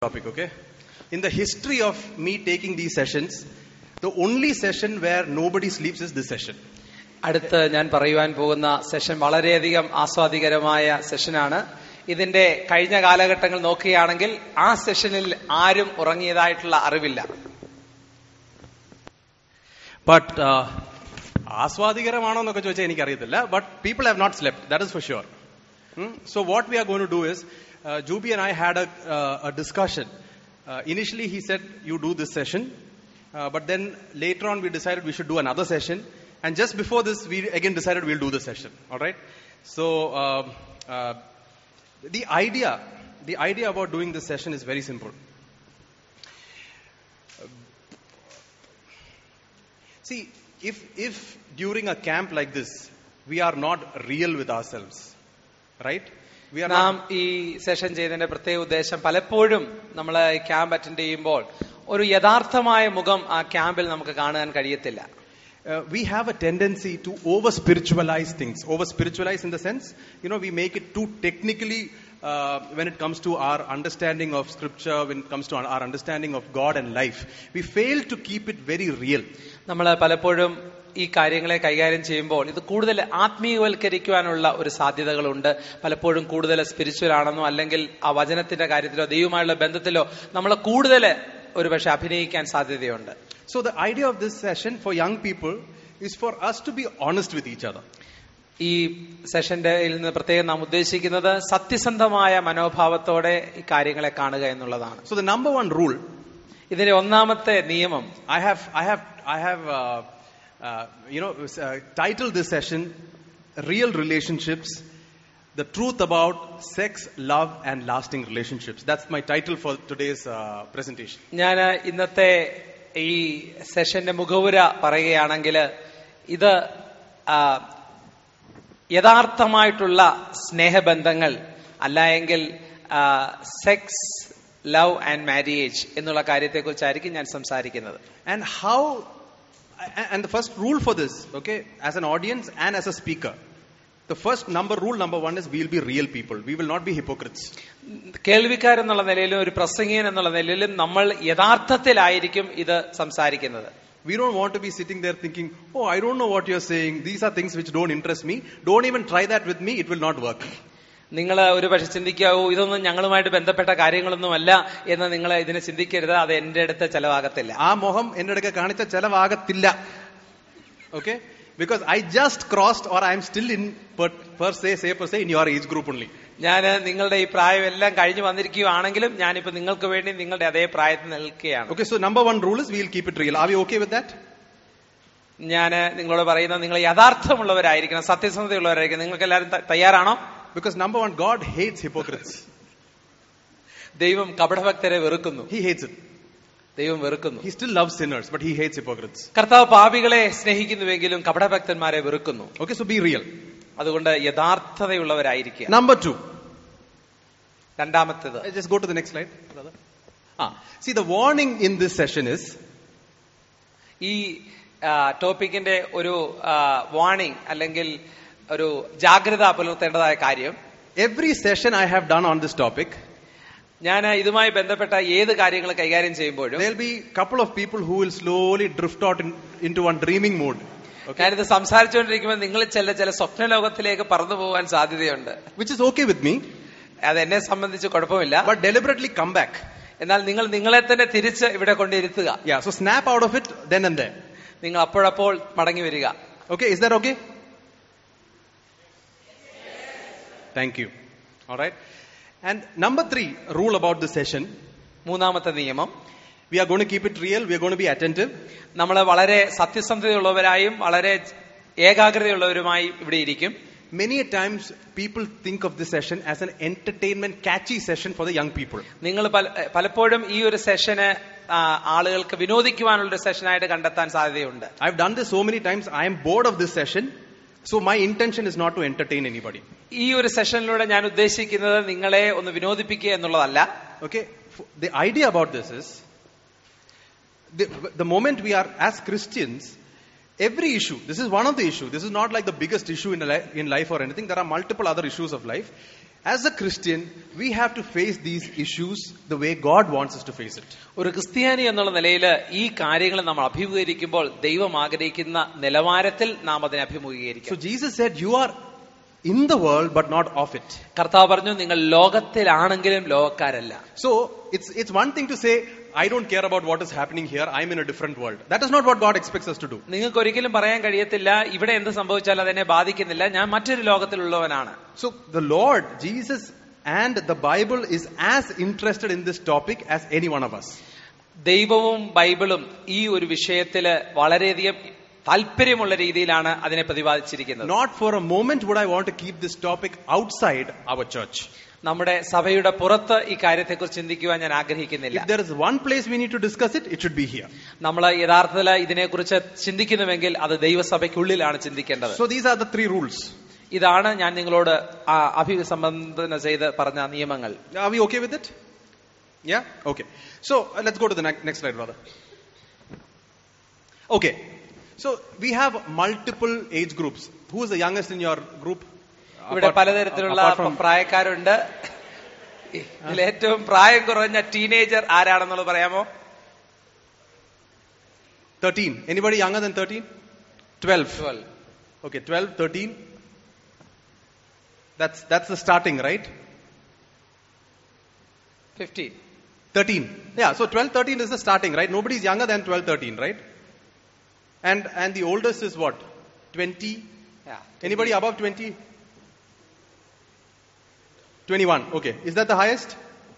topic, okay? In the history of me taking these sessions, the only session where nobody sleeps is this session. അടുത്ത് ഞാൻ പറയുവാൻ പോകുന്ന session വളരെയധികം ആസ്വാദികരമായ സെഷനാണ് ഇതിന്റെ കഴിഞ്ഞ കാലഘട്ടങ്ങൾ നോക്കുകയാണെങ്കിൽ ആ സെഷനിൽ ആരും ഉറങ്ങിയതായിട്ടുള്ള അറിവില്ല But uh, ആസ്വാദികരമാണോ എന്നൊക്കെ ചോദിച്ചാൽ എനിക്കറിയത്തില്ല but people have not slept that is for sure so what we are goin' to do is Jubi and I had a discussion initially he said you do this session but then later on we decided we should do another session and just before this we again decided will do this session alright so the idea the idea about doing this session is very simple see if if during a camp like this we are not real with ourselves right we are നാം not ഈ session ചെയ്തതിന്റെ പ്രത്യേക ഉദ്ദേശം പലപ്പോഴും നമ്മൾ camp attend ചെയ്യുമ്പോൾ ഒരു യഥാർത്ഥമായ മുഖം ആ ക്യാമ്പിൽ നമുക്ക് കാണാൻ കഴിയത്തില്ല uh, we have a tendency to over spiritualize things over spiritualize in the sense you know we make it too technically uh, when it comes to our understanding of scripture when it comes to our, our understanding of god and life we fail to keep it very real നമ്മൾ പലപ്പോഴും ഈ കാര്യങ്ങളെ കൈകാര്യം ചെയ്യുമ്പോൾ ഇത് കൂടുതൽ ആത്മീയവൽക്കരിക്കുവാനുള്ള ഒരു സാധ്യതകളുണ്ട് പലപ്പോഴും കൂടുതൽ സ്പിരിച്വൽ ആണെന്നോ അല്ലെങ്കിൽ ആ വചനത്തിന്റെ കാര്യത്തിലോ ദൈവമായുള്ള ബന്ധത്തിലോ നമ്മൾ കൂടുതൽ ഒരുപക്ഷെ അഭിനയിക്കാൻ സാധ്യതയുണ്ട് So the idea of this session for young people is for us to be honest with each other. ഈ സെഷന്റെ നിന്ന് പ്രത്യേകം നാം ഉദ്ദേശിക്കുന്നത് സത്യസന്ധമായ മനോഭാവത്തോടെ ഈ കാര്യങ്ങളെ കാണുക എന്നുള്ളതാണ് So the number one rule ഇതിന്റെ ഒന്നാമത്തെ നിയമം I have, I have, I have, uh, uh, you know, uh, titled this session "Real Relationships: The Truth About Sex, Love, and Lasting Relationships." That's my title for today's uh, presentation. ഞാൻ ഇന്നത്തെ ഈ സെഷന്റെ മുഖവുര പറയുകയാണെങ്കിൽ ഇത് ആ, യഥാർത്ഥമായിട്ടുള്ള സ്നേഹബന്ധങ്ങൾ അല്ല എങ്കിൽ sex love and marriage എന്നുള്ള കാര്യത്തെക്കുറിച്ചായിരിക്കും ഞാൻ സംസാരിക്കുന്നത് And how? And the first rule for this, okay, as an audience and as a speaker, the first number rule number one is we'll be real people. We will not be hypocrites. കേൾവിക്കാരെന്നുള്ള നിലയിലും ഒരു പ്രസംഗിയൻ എന്നുള്ള നിലയിലും നമ്മൾ യഥാർത്ഥത്തിലായിരിക്കും ഇത് സംസാരിക്കുന്നത് We don't want to be sitting there thinking, oh, I don't know what you're saying. These are things which don't interest me. Don't even try that with me. It will not work. നിങ്ങൾ ഒരു പക്ഷെ ചിന്തിക്കാവൂ ഇതൊന്നും ഞങ്ങളുമായിട്ട് ബന്ധപ്പെട്ട കാര്യങ്ങളൊന്നുമല്ല എന്ന് നിങ്ങൾ ഇതിനെ ചിന്തിക്കരുത് അത് എന്റെ അടുത്ത് ചെലവാകത്തില്ല ആ മോഹം എന്റെ അടുക്ക കാണിച്ച ചെലവാകത്തില്ല okay because I just crossed or I'm still in per se se per se in your age group only ഞാൻ നിങ്ങളുടെ ഈ പ്രായം എല്ലാം കഴിഞ്ഞു വന്നിരിക്കുകയാണെങ്കിലും ഞാനിപ്പോ നിങ്ങൾക്ക് വേണ്ടി നിങ്ങളുടെ അതേ പ്രായത്തിൽ നിൽക്കുകയാണ് okay so number one rule is we'll keep it real are we okay with that ഞാൻ നിങ്ങളോട് പറയുന്നത് നിങ്ങൾ യഥാർത്ഥമുള്ളവരായിരിക്കണം സത്യസന്ധതയുള്ളവരായിരിക്കണം നിങ്ങൾക്ക് എല്ലാവരും ത- തയ്യാറാണോ because number one God hates hypocrites ദൈവം കപടഭക്തരെ വെറുക്കുന്നു ഹി ഹേറ്റ്സ് ഇറ്റ് ദൈവം വെറുക്കുന്നു he still love sinners but he hates hypocrites കർത്താവ് പാപികളെ സ്നേഹിക്കുന്നുവെങ്കിലും കപടഭക്തന്മാരെ വെറുക്കുന്നു ഓക്കെ സോ ബി റിയൽ അതുകൊണ്ട് യഥാർത്ഥതയുള്ളവരായിരിക്കുക നമ്പർ ടു രണ്ടാമത്തേത് Uh, Just go to the next slide, brother. Ah, see, the warning in this session is ഈ ആ, ടോപ്പിക്കിന്റെ ഒരു വാണിംഗ് അല്ലെങ്കിൽ ഒരു ജാഗ്രത പുലർത്തേണ്ടതായ കാര്യം every session I have done on this topic, ഞാൻ ഇതുമായി ബന്ധപ്പെട്ട ഏത് കാര്യങ്ങൾ കൈകാര്യം ചെയ്യുമ്പോഴും there'll be a couple of people who will slowly drift out in, into one dreaming mode, ഞാനിത് സംസാരിച്ചുകൊണ്ടിരിക്കുമ്പോൾ നിങ്ങൾ ചില ചില സ്വപ്നലോകത്തിലേക്ക് പറന്നു പോകാൻ സാധ്യതയുണ്ട് which is okay with me, അത് എന്നെ സംബന്ധിച്ച് കുഴപ്പമില്ല but deliberately come back. എന്നാൽ നിങ്ങൾ നിങ്ങളെ തന്നെ തിരിച്ച് ഇവിടെ കൊണ്ടിരുത്തുക Yeah, so snap out of it then and there. നിങ്ങൾ അപ്പോഴപ്പോൾ മടങ്ങി വരിക Okay, is that okay? Thank you. All right. And number three rule about this session, മൂന്നാമത്തെ നിയമം we are going to keep it real, we are going to be attentive, നമ്മൾ വളരെ സത്യസന്ധതയുള്ളവരായും വളരെ ഏകാഗ്രതയുള്ളവരുമായി ഇവിടെ ഇരിക്കും Many a times people think of this session as an entertainment catchy session for the young people. നിങ്ങൾ പല- പലപ്പോഴും ഈ ഒരു സെഷന് ആ, ആളുകൾക്ക് വിനോദിക്കുവാനുള്ള ഒരു സെഷനായിട്ട് കണ്ടെത്താൻ സാധ്യതയുണ്ട് I've done this so many times, I am bored of this session. So my intention is not to entertain anybody. ഈ ഒരു സെഷനിലൂടെ ഞാൻ ഉദ്ദേശിക്കുന്നത് നിങ്ങളെ ഒന്ന് വിനോദിപ്പിക്കുക എന്നുള്ളതല്ല Okay? F- The idea about this is the, the moment we are as Christians, every issue, this is one of the issues, this is not like the biggest issue in, a li- in life or anything, there are multiple other issues of life. As a Christian, we have to face these issues the way God wants us to face it. ഒരു ക്രിസ്ത്യാനി എന്നുള്ള നിലയിൽ ഈ കാര്യങ്ങൾ നമ്മൾ അഭിമുഖീകരിക്കുമ്പോൾ ദൈവം ആഗ്രഹിക്കുന്ന നിലവാരത്തിൽ നാം അതിനെ അഭിമുഖീകരിക്കും So Jesus said, You are in the world, but not of it. കർത്താവ് പറഞ്ഞു നിങ്ങൾ ലോകത്തിലാണെങ്കിലും ലോകക്കാരല്ല So it's, it's one thing to say, I don't care about what is happening here, I'm in a different world. That is not what God expects us to do. നിങ്ങൾക്ക് ഒരിക്കലും പറയാൻ കഴിയത്തില്ല ഇവിടെ എന്ത് സംഭവിച്ചാലും അതെന്നെ ബാധിക്കുന്നില്ല ഞാൻ മറ്റൊരു ലോകത്തിലുള്ളവനാണ് So the Lord, Jesus, and the Bible is as interested in this topic as any one of us. ദൈവവും ബൈബിളും ഈ ഒരു വിഷയത്തില് വളരെയധികം താല്പര്യമുള്ള രീതിയിലാണ് അതിനെ പ്രതിപാദിച്ചിരിക്കുന്നത് Not for a moment would I want to keep this topic outside our church. നമ്മുടെ സഭയുടെ പുറത്ത് ഈ കാര്യത്തെക്കുറിച്ച് ചിന്തിക്കുവാൻ ഞാൻ ആഗ്രഹിക്കുന്നില്ല If there is one place we need to discuss it, it should be here. നമ്മൾ യഥാർത്ഥത്തിൽ ഇതിനെക്കുറിച്ച് ചിന്തിക്കുന്നുവെങ്കിൽ അത് ദൈവസഭയ്ക്കുള്ളിലാണ് ചിന്തിക്കേണ്ടത് So these are the three rules. ഇതാണ് ഞാൻ നിങ്ങളോട് ആ അഭിസംബന്ധന ചെയ്ത് പറഞ്ഞ നിയമങ്ങൾ Are we okay with it? Yeah? Okay. So uh, let's go to the ne- next slide, brother. Okay. So we have multiple age groups. Who is the youngest in your group? ഇവിടെ Apart- പലതരത്തിലുള്ള apart from പ്രായക്കാരുണ്ട് ഇതിൽ ഏറ്റവും പ്രായം കുറഞ്ഞ teenager ആരാണെന്നുള്ളത് പറയാമോ 13. Anybody younger than 13? 12. 12. Okay, 12, 13. That's that's the starting, right? 15. 13. Yeah, so 12, 13 is the starting, right? Nobody's younger than 12, 13, right? And and the oldest is what? 20. Yeah. Anybody above 20? 21. Okay. Is that the highest?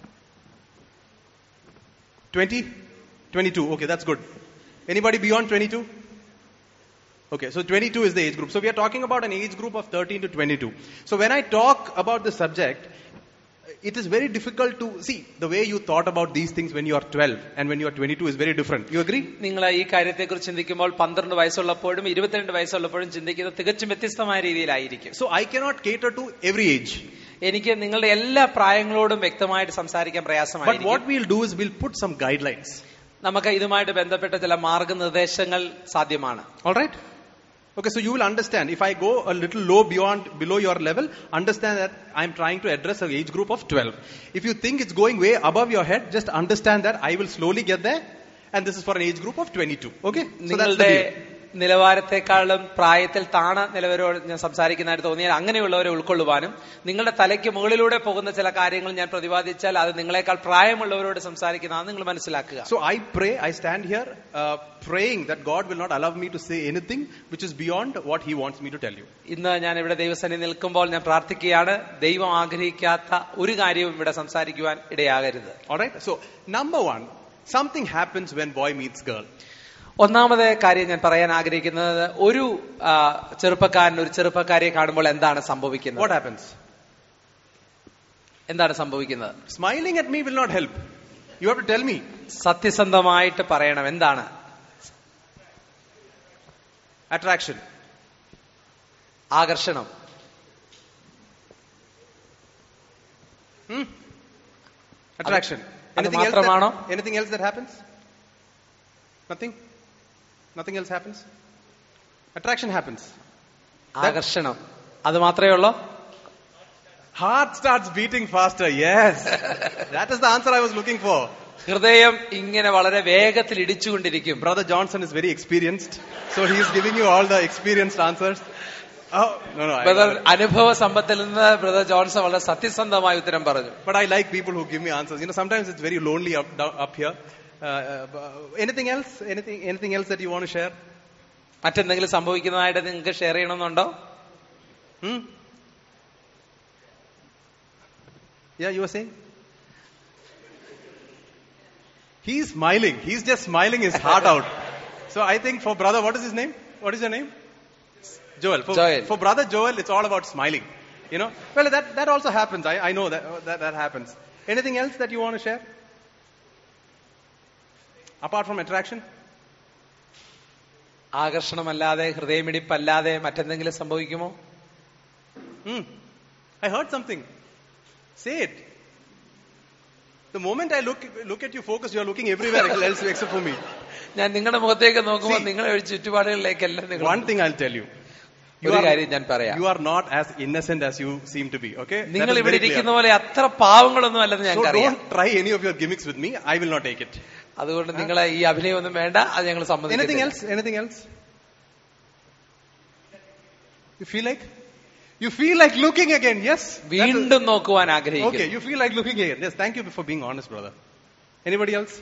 20? 22. Okay, that's good. Anybody beyond 22? Okay, so 22 is the age group. So we are talking about an age group of 13 to 22. So when I talk about the subject, it is very difficult to see the way you thought about these things when you are 12 and when you are 22 is very different. You agree? നിങ്ങൾ ഈ കാര്യത്തെക്കുറിച്ച് ചിന്തിക്കുമ്പോൾ പന്ത്രണ്ട് വയസ്സുള്ളപ്പോഴും ഇരുപത്തിരണ്ട് വയസ്സുള്ളപ്പോഴും ചിന്തിക്കുന്നത് തികച്ചും വ്യത്യസ്തമായ രീതിയിലായിരിക്കും So I cannot cater to every age. എനിക്ക് നിങ്ങളുടെ എല്ലാ പ്രായങ്ങളോടും വ്യക്തമായിട്ട് സംസാരിക്കാൻ But പ്രയാസമായിരിക്കും what we'll do is we'll put some guidelines. നമുക്ക് ഇതുമായിട്ട് ബന്ധപ്പെട്ട ചില മാർഗനിർദ്ദേശങ്ങൾ സാധ്യമാണ് All right? Okay, so you will understand. If I go a little low beyond, below your level, understand that I'm trying to address an age group of 12. If you think it's going way above your head, just understand that I will slowly get there. And this is for an age group of 22. Okay? So that's the നിങ്ങളുടെ deal. നിലവാരത്തെക്കാളും പ്രായത്തിൽ താണ നിലവരോട് ഞാൻ സംസാരിക്കുന്നതായിട്ട് തോന്നിയാൽ അങ്ങനെയുള്ളവരെ ഉൾക്കൊള്ളുവാനും നിങ്ങളുടെ തലയ്ക്ക് മുകളിലൂടെ പോകുന്ന ചില കാര്യങ്ങൾ ഞാൻ പ്രതിപാദിച്ചാൽ അത് നിങ്ങളെക്കാൾ പ്രായമുള്ളവരോട് സംസാരിക്കുന്നതാണ് നിങ്ങൾ മനസ്സിലാക്കുക So I pray, I stand here uh, praying that God will not allow me to say anything which is beyond what He wants me to tell you. ഇന്ന് ഞാൻ ഇവിടെ ദൈവസന്നിധി നിൽക്കുമ്പോൾ ഞാൻ പ്രാർത്ഥിക്കുകയാണ് ദൈവം ആഗ്രഹിക്കാത്ത ഒരു കാര്യവും ഇവിടെ സംസാരിക്കുവാൻ ഇടയാകരുത് All right? So, number one, something happens when boy meets girl. ഒന്നാമത്തെ കാര്യം ഞാൻ പറയാൻ ആഗ്രഹിക്കുന്നത് ഒരു ആ, ചെറുപ്പക്കാരൻ ഒരു ചെറുപ്പക്കാരിയെ കാണുമ്പോൾ എന്താണ് സംഭവിക്കുന്നത് What happens? എന്താണ് സംഭവിക്കുന്നത് Smiling at me will not help. You have to tell me. സത്യസന്ധമായിട്ട് പറയണം എന്താണ് Attraction. ആകർഷണം Hmm? Attraction. അത് Anything else, മാത്രമാണോ? that, anything else that happens? Nothing? Nothing else happens? Attraction happens. ആകർഷണം അത് മാത്രമേ ഉള്ളൂ Heart starts beating faster. Yes. that is the answer I was looking for. ഹൃദയം ഇങ്ങനെ വളരെ വേഗത്തിൽ ഇടിച്ചുകൊണ്ടിരിക്കും Brother Johnson is very experienced. So he is giving you all the experienced answers. Oh, no, no. I brother got it. അനുഭവ സമ്പത്തിൽ നിന്ന് brother Johnson വളരെ സത്യസന്ധമായ ഉത്തരം പറഞ്ഞു But I like people who give me answers. You know, sometimes it's very lonely up, down, up here. Uh, uh, anything else? Anything, anything else that you want to share? മറ്റെന്തെങ്കിലും സംഭവിക്കുന്നതായിട്ട് നിങ്ങൾക്ക് share ചെയ്യണമെന്നുണ്ടോ Hmm? Yeah, you were saying? He's smiling. He's just smiling his heart out. So I think for brother, what is his name? What is your name? Joel. For, Joel. for brother Joel, it's all about smiling. You know? Well, that, that also happens. I, I know that, that that happens. Anything else that you want to share? Apart from attraction? ആകർഷണമല്ലാതെ ഹൃദയമിടിപ്പല്ലാതെ മറ്റെന്തെങ്കിലും സംഭവിക്കുമോ Hmm. I heard something. Say it. The moment I look look at you focus, you are looking everywhere else except for me. ഞാൻ നിങ്ങളുടെ മുഖത്തേക്ക് നോക്കുമ്പോൾ See. നിങ്ങളെ ഒരു ചുറ്റുപാടുകളിലേക്കല്ല നിങ്ങൾ One thing I'll tell you. ഒരു കാര്യം ഞാൻ പറയാം you are not as innocent as you seem to be. Okay? That നിങ്ങൾ is ഇവിടെ very clear. ഇരിക്കുന്ന പോലെ അത്ര പാവങ്ങളൊന്നും അല്ലെന്ന് So ഞങ്ങൾക്കറിയാം don't try any of your gimmicks with me. I will not take it. അതുകൊണ്ട് നിങ്ങളെ ഈ അഭിനയമൊന്നും വേണ്ട അത് ഞങ്ങൾ Anything സമ്മതിക്കുന്നില്ല else? Anything else? You feel like? You feel like looking again, yes? That is- വീണ്ടും നോക്കുവാൻ Okay, ആഗ്രഹിക്കുന്നു you feel like looking again. Yes, thank you for being honest, brother. Anybody else?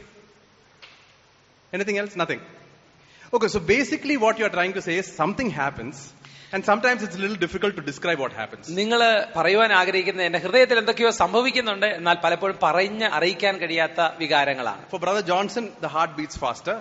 Anything else? Nothing. Okay, so basically what you are trying to say is something happens, and sometimes it's a little difficult to describe what happens. നിങ്ങൾ പറയുവാൻ ആഗ്രഹിക്കുന്നത് എന്റെ ഹൃദയത്തിൽ എന്തൊക്കെയോ സംഭവിക്കുന്നുണ്ട് എന്നാൽ പലപ്പോഴും പറഞ്ഞ് അറിയിക്കാൻ കഴിയാത്ത വികാരങ്ങളാണ് For Brother Johnson, the heart beats faster.